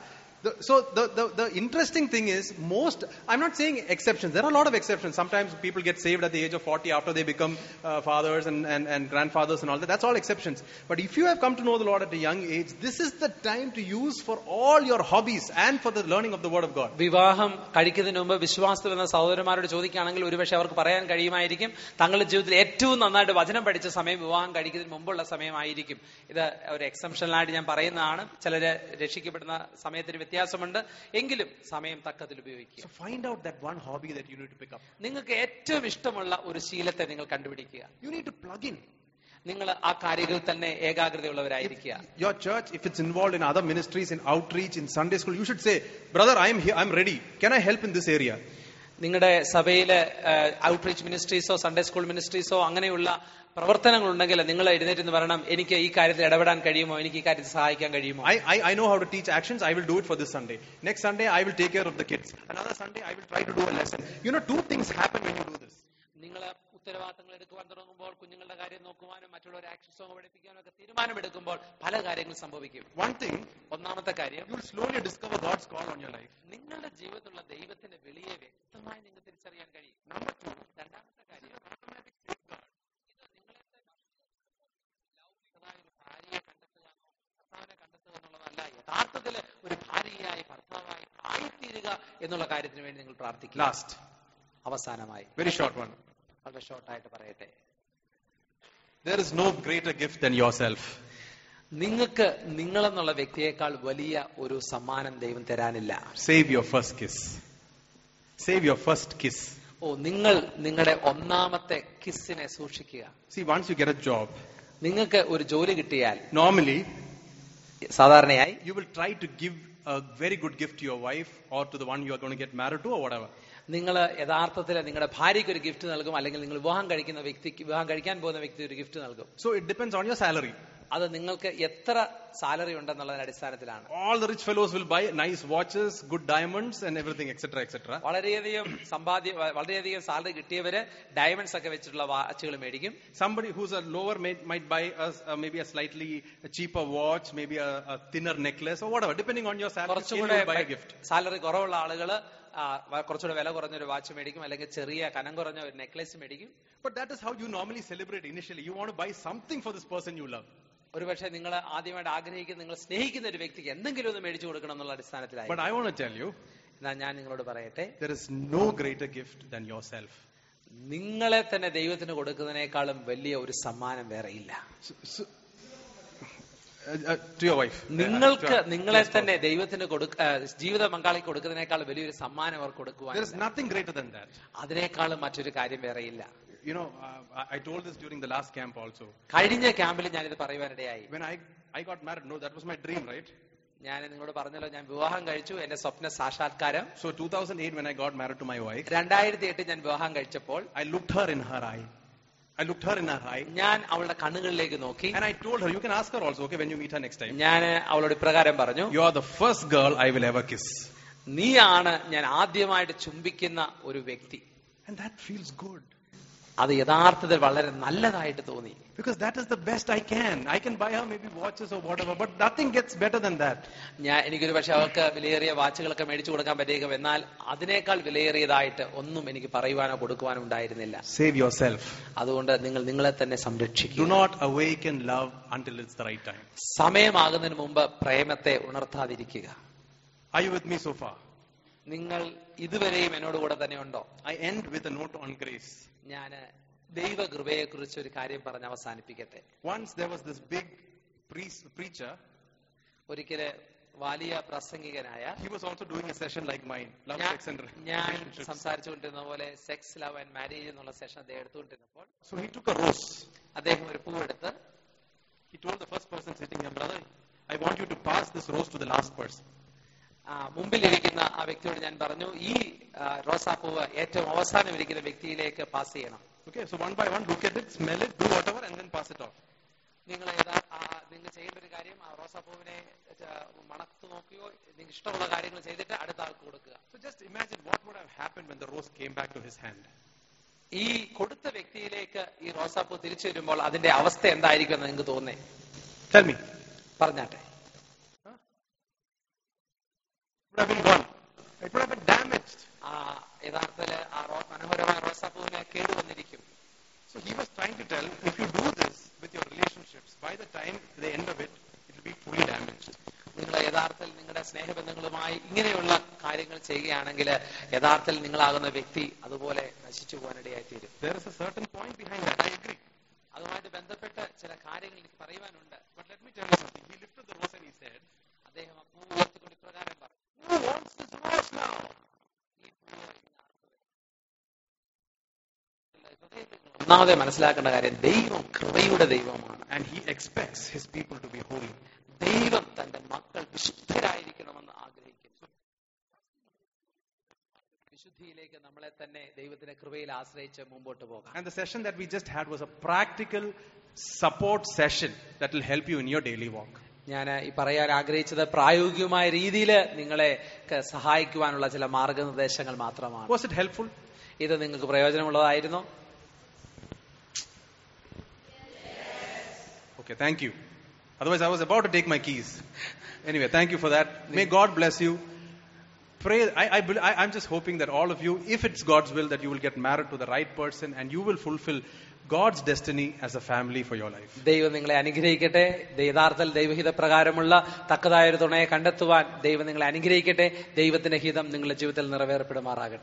The, so the, the, the interesting thing is most, I'm not saying exceptions. There are a lot of exceptions. Sometimes people get saved at the age of 40 after they become uh, fathers and, and, and grandfathers and all that. That's all exceptions. But if you have come to know the Lord at a young age, this is the time to use for all your hobbies and for the learning of the Word of God. വിവാഹം കഴിക്കുന്നതിന് മുമ്പ് വിശ്വാസത്തിൽ വന്ന സഹോദരന്മാരോട് ചോദിക്കുകയാണെങ്കിൽ ഒരുപക്ഷെ അവർക്ക് പറയാൻ കഴിയുമായിരിക്കും തങ്ങളുടെ ജീവിതത്തിൽ ഏറ്റവും നന്നായിട്ട് വചനം പഠിച്ച സമയം വിവാഹം കഴിക്കുന്നതിന് മുമ്പുള്ള സമയമായിരിക്കും ഇത് ഒരു എക്സംഷനിലായിട്ട് ഞാൻ പറയുന്നതാണ് ചിലര് രക്ഷിക്കപ്പെടുന്ന സമയത്തിന് വ്യത്യാസമുണ്ട് എങ്കിലും സമയം തക്കത്തിൽ ഉപയോഗിക്കുക So find out that one hobby that you need to pick up. നിങ്ങൾക്ക് ഏറ്റവും ഇഷ്ടമുള്ള ഒരു ശീലത്തെ നിങ്ങൾ കണ്ടുപിടിക്കുക You need to plug in. നിങ്ങൾ ആ കാര്യങ്ങളിൽ തന്നെ ഏകാഗ്രതയുള്ളവരായിരിക്കുക Your church, if it's involved in other ministries, in outreach, in Sunday school, you should say, Brother, I'm here, I'm ready. Can I help in this area? നിങ്ങളുടെ സഭയിലെ outreach മിനിസ്ട്രീസോ Sunday school മിനിസ്ട്രീസോ അങ്ങനെയുള്ള പ്രവർത്തനങ്ങൾ ഉണ്ടെങ്കിൽ നിങ്ങൾ എഴുന്നേറ്റ് എന്ന് പറയണം എനിക്ക് ഈ കാര്യത്തിൽ ഇടപെടാൻ കഴിയുമോ എനിക്ക് ഈ കാര്യത്തിൽ സഹായിക്കാൻ കഴിയുമോ I, I, I know how to teach actions. I will do it for this Sunday. Next Sunday, I will take care of the kids. Another Sunday, I will try to do a lesson. You know, two things happen when you do this. നിങ്ങൾ ഉത്തരവാദിത്തങ്ങൾ എടുക്കുവാൻ തുടങ്ങുമ്പോൾ കുഞ്ഞുങ്ങളുടെ കാര്യം നോക്കുവാനും മറ്റുള്ളവരെ action song പഠിപ്പിക്കാനും ഒക്കെ തീരുമാനമെടുക്കുമ്പോൾ പല കാര്യങ്ങൾ സംഭവിക്കും One thing, ഒന്നാമത്തെ കാര്യം you will slowly discover God's call on your life. നിങ്ങളുടെ ജീവിതത്തിലുള്ള ദൈവത്തിന്റെ വെളിയെ വ്യക്തമായി നിങ്ങൾക്ക് തിരിച്ചറിയാൻ കഴിയും Number two, രണ്ടാമത്തെ കാര്യം ഇത് നിങ്ങളെ തന്നെ ലൗകികമായ ഒരു ഭാര്യയെ കണ്ടെത്തുക എന്നോ ഭർത്താവിനെ കണ്ടെത്തുക എന്നുള്ളതല്ല യഥാർത്ഥത്തിൽ ഒരു ഭാര്യയായി ഭർത്താവായി ആയിത്തീരുക എന്നുള്ള കാര്യത്തിന് വേണ്ടി നിങ്ങൾ പ്രാർത്ഥിക്കുക last, അവസാനമായി very short one. വളരെ ഷോർട്ടായിട്ട് പറയട്ടെ There is no greater gift than yourself. നിങ്ങൾക്ക് നിങ്ങളെന്നുള്ള വ്യക്തിയേക്കാൾ വലിയ ഒരു സമ്മാനം ദൈവം തരാനില്ല Save your first kiss. Save your first kiss. ഓ നിങ്ങൾ നിങ്ങളുടെ ഒന്നാമത്തെ കിസ്സിനെ സൂക്ഷിക്കുക See, once you get a job, നിങ്ങൾക്ക് ഒരു ജോലി കിട്ടിയാൽ normally സാധാരണയായി you will try to give a very good gift to your wife or to the one you are going to get married to or whatever. നിങ്ങൾ യഥാർത്ഥത്തിൽ നിങ്ങളുടെ ഭാര്യയ്ക്ക് ഒരു ഗിഫ്റ്റ് നൽകും അല്ലെങ്കിൽ നിങ്ങൾ വിവാഹം കഴിക്കുന്ന വ്യക്തിക്ക് വിവാഹം കഴിക്കാൻ പോകുന്ന വ്യക്തി ഒരു ഗിഫ്റ്റ് നൽകും So it depends on your salary. അത് നിങ്ങൾക്ക് എത്ര സാലറി ഉണ്ടെന്നുള്ളതിന്റെ അടിസ്ഥാനത്തിലാണ് All the rich fellows will buy nice watches, good diamonds, and everything, etc., etc. വളരെയധികം സമ്പാദ്യ വളരെയധികം സാലറി കിട്ടിയവര് ഡയമണ്ട്സ് ഒക്കെ വെച്ചിട്ടുള്ള വാച്ചുകൾ മേടിക്കും Somebody who's a lower may, might buy us uh, maybe a slightly cheaper watch, maybe a, a thinner necklace or whatever, depending on your salary. scale, you കുറച്ചുകൂടെ will buy a gift. Salary കുറവുള്ള ആളുകള് ആ, വ- കുറച്ചുകൂടെ വില കുറഞ്ഞൊരു watch മേടിക്കും അല്ലെങ്കിൽ ചെറിയ കനം കുറഞ്ഞ ഒരു നെക്ലേസ് മേടിക്കും But that is how you normally celebrate initially. You want to buy something for this person you love. ഒരുപക്ഷെ നിങ്ങൾ ആദ്യമായിട്ട് ആഗ്രഹിക്കുന്ന നിങ്ങൾ സ്നേഹിക്കുന്ന ഒരു വ്യക്തിക്ക് എന്തെങ്കിലും ഒന്ന് മേടിച്ചു കൊടുക്കണം എന്നുള്ള അടിസ്ഥാനത്തിലായി But I want to tell you, എന്നാൽ ഞാൻ നിങ്ങളോട് പറയട്ടെ there is no greater gift than yourself. നിങ്ങളെ തന്നെ ദൈവത്തിന് കൊടുക്കുന്നതിനേക്കാളും വലിയ ഒരു സമ്മാനം വേറെ ഇല്ല So, so, uh, uh, to your wife. നിങ്ങൾക്ക് Uh, to- നിങ്ങളെ to your തന്നെ ദൈവത്തിന് കൊടുക്ക ആ, ജീവിത പങ്കാളിക്ക് കൊടുക്കുന്നതിനേക്കാൾ വലിയൊരു സമ്മാനം അവർ കൊടുക്കുവാൻ There is nothing greater than that. അതിനേക്കാളും മറ്റൊരു കാര്യം വേറെയില്ല You know, uh, I- I told this during the last camp also. കഴിഞ്ഞ ക്യാമ്പിൽ ഞാനിത് പറയുവാനിടയായി When I, I got married, no, that was my dream, right? ഞാൻ നിങ്ങളോട് പറഞ്ഞല്ലോ ഞാൻ വിവാഹം കഴിച്ചു എന്റെ സ്വപ്ന സാക്ഷാത്കാരം So 2008, when I got married to my wife, രണ്ടായിരത്തി എട്ട് ഞാൻ വിവാഹം കഴിച്ചപ്പോൾ I looked her in her eye. I looked her in her eye. ഞാൻ അവളുടെ കണ്ണുകളിലേക്ക് നോക്കി And I told her, you can ask her also, okay, when you meet her next time. ഞാൻ അവളോട് ഇപ്രകാരം പറഞ്ഞു You are the first girl I will ever kiss. നീയാണ് ഞാൻ ആദ്യമായിട്ട് ചുംബിക്കുന്ന ഒരു വ്യക്തി And that feels good. അത് യഥാർത്ഥത്തിൽ വളരെ നല്ലതായിട്ട് തോന്നി Because that is the best I can. I can buy her maybe watches or whatever, but nothing gets better than that. ഞാൻ എനിക്കൊരു പക്ഷെ അവർക്ക് വിലയേറിയ വാച്ചുകളൊക്കെ മേടിച്ചു കൊടുക്കാൻ പറ്റിയേക്കും എന്നാൽ അതിനേക്കാൾ വിലയേറിയതായിട്ട് ഒന്നും എനിക്ക് പറയുവാനോ കൊടുക്കുവാനോ ഉണ്ടായിരുന്നില്ല Save yourself. അതുകൊണ്ട് നിങ്ങൾ നിങ്ങളെ തന്നെ Do സംരക്ഷിക്കുക not awaken love until it's the right time. സമയമാകുന്നതിന് മുമ്പ് പ്രേമത്തെ ഉണർത്താതിരിക്കുക Are you with me so far? നിങ്ങൾ ഇതുവരെയും എന്നോട് കൂടെ തന്നെ ഉണ്ടോ I end with a note on grace. ഞാൻ ദൈവകൃപയെ കുറിച്ച് ഒരു കാര്യം പറഞ്ഞ് അവസാനിപ്പിക്കട്ടെ Once there was this big priest, preacher. ഒരിക്കല് വലിയ പ്രസംഗികനായ He was also doing a session like mine, love, ഞാൻ- sex, and ഞാൻ relationships. സംസാരിച്ചുകൊണ്ടിരുന്ന പോലെ സെക്സ് ലവ് ആൻഡ് മാരേജ് എന്നുള്ള സെഷൻ അദ്ദേഹം എടുത്തുകൊണ്ടിരുന്നപ്പോൾ So he took a rose. അദ്ദേഹം ഒരു പൂവെടുത്ത് He told the first person sitting here, brother, I want you to pass this rose to the last person. ആ, മുമ്പിലിരിക്കുന്ന ആ വ്യക്തിയോട് ഞാൻ പറഞ്ഞു ഈ ആ, റോസാപ്പൂവ് ഏറ്റവും അവസാനം ഇരിക്കുന്ന വ്യക്തിയിലേക്ക് പാസ് ചെയ്യണം Okay, so one by one, look at it, smell it, do whatever, and then pass it off. നിങ്ങൾ ഏതാ ആ, നിങ്ങൾ ചെയ്യേണ്ട ഒരു കാര്യം ആ റോസാപ്പൂവിനെ ച- മണത്ത് നോക്കുകയോ നിങ്ങൾക്ക് ഇഷ്ടമുള്ള കാര്യങ്ങൾ ചെയ്തിട്ട് അടുത്ത ആൾക്ക് കൊടുക്കുക So just imagine what would have happened when the rose came back to his hand. ഈ കൊടുത്ത വ്യക്തിയിലേക്ക് ഈ റോസാപ്പൂ തിരിച്ചു വരുമ്പോൾ അതിന്റെ അവസ്ഥ എന്തായിരിക്കും എന്ന് നിങ്ങൾക്ക് തോന്നേ Tell me. പറഞ്ഞാട്ടെ would have been gone. It would have been damaged. ആ യഥാർത്ഥത്തില് ആ റോ- മനോഹരമായ റോസാപ്പൂവിനെ കേടുവന്നിരിക്കും So he was trying to tell, if you do this with your relationships, by the time the end of it, it will be fully damaged. നിങ്ങൾ യഥാർത്ഥത്തിൽ നിങ്ങളുടെ സ്നേഹബന്ധങ്ങളുമായി ഇങ്ങനെയുള്ള കാര്യങ്ങൾ ചെയ്യുകയാണെങ്കിൽ യഥാർത്ഥത്തിൽ നിങ്ങളാകുന്ന വ്യക്തി അതുപോലെ നശിച്ചു പോകാനിടയായി തീരും There is a certain point behind that. I agree. അതുമായിട്ട് ബന്ധപ്പെട്ട് ചില കാര്യങ്ങൾ എനിക്ക് പറയുവാനുണ്ട് But let me tell you something. He lifted the rose and he said, അദ്ദേഹം ആ പൂ ഉയർത്തിക്കൊണ്ട് ഇപ്രകാരം പറഞ്ഞു Who wants this rose now? ഈ പൂവ് ഇന്ന് ആർക്ക് വേണം? ഹൃദയത്തിൽ നിങ്ങൾ ഒന്നാമതെ മനസ്സിലാക്കേണ്ട കാര്യം ദൈവം കൃപയുടെ ദൈവമാണ് And he expects his people to be holy. ദൈവം തന്റെ മക്കൾ വിശുദ്ധരായിരിക്കണമെന്ന് ആഗ്രഹിക്കുന്നു വിശുദ്ധിയിലേക്ക് നമ്മളെ തന്നെ ദൈവത്തിന്റെ കൃപയിൽ ആശ്രയിച്ച് മുമ്പോട്ട് പോകാം And the session that we just had was a practical support session that will help you in your daily walk. ഞാൻ ഈ പറയാൻ ആഗ്രഹിച്ചത് പ്രായോഗികമായ രീതിയിൽ നിങ്ങളെ ക- സഹായിക്കുവാനുള്ള ചില മാർഗനിർദ്ദേശങ്ങൾ മാത്രമാണ് Was it helpful? ഇത് നിങ്ങൾക്ക് പ്രയോജനമുള്ളതായിരുന്നു Okay, thank you. Otherwise, I was about to take my keys. Anyway, thank you for that. May God bless you. Pray. I, I, bel- I, I'm just hoping that all of you, if it's God's will, that you will get married to the right person and you will fulfill God's destiny as a family for your life. ദൈവം നിങ്ങളെ അനുഗ്രഹിക്കട്ടെ യഥാർത്ഥത്തിൽ ദൈവഹിത പ്രകാരമുള്ള തക്കതായ ഒരു തുണയെ കണ്ടെത്തുവാൻ ദൈവം നിങ്ങളെ അനുഗ്രഹിക്കട്ടെ ദൈവത്തിന്റെ ഹിതം നിങ്ങളുടെ ജീവിതത്തിൽ നിറവേറപ്പെടുമാറാകട്ടെ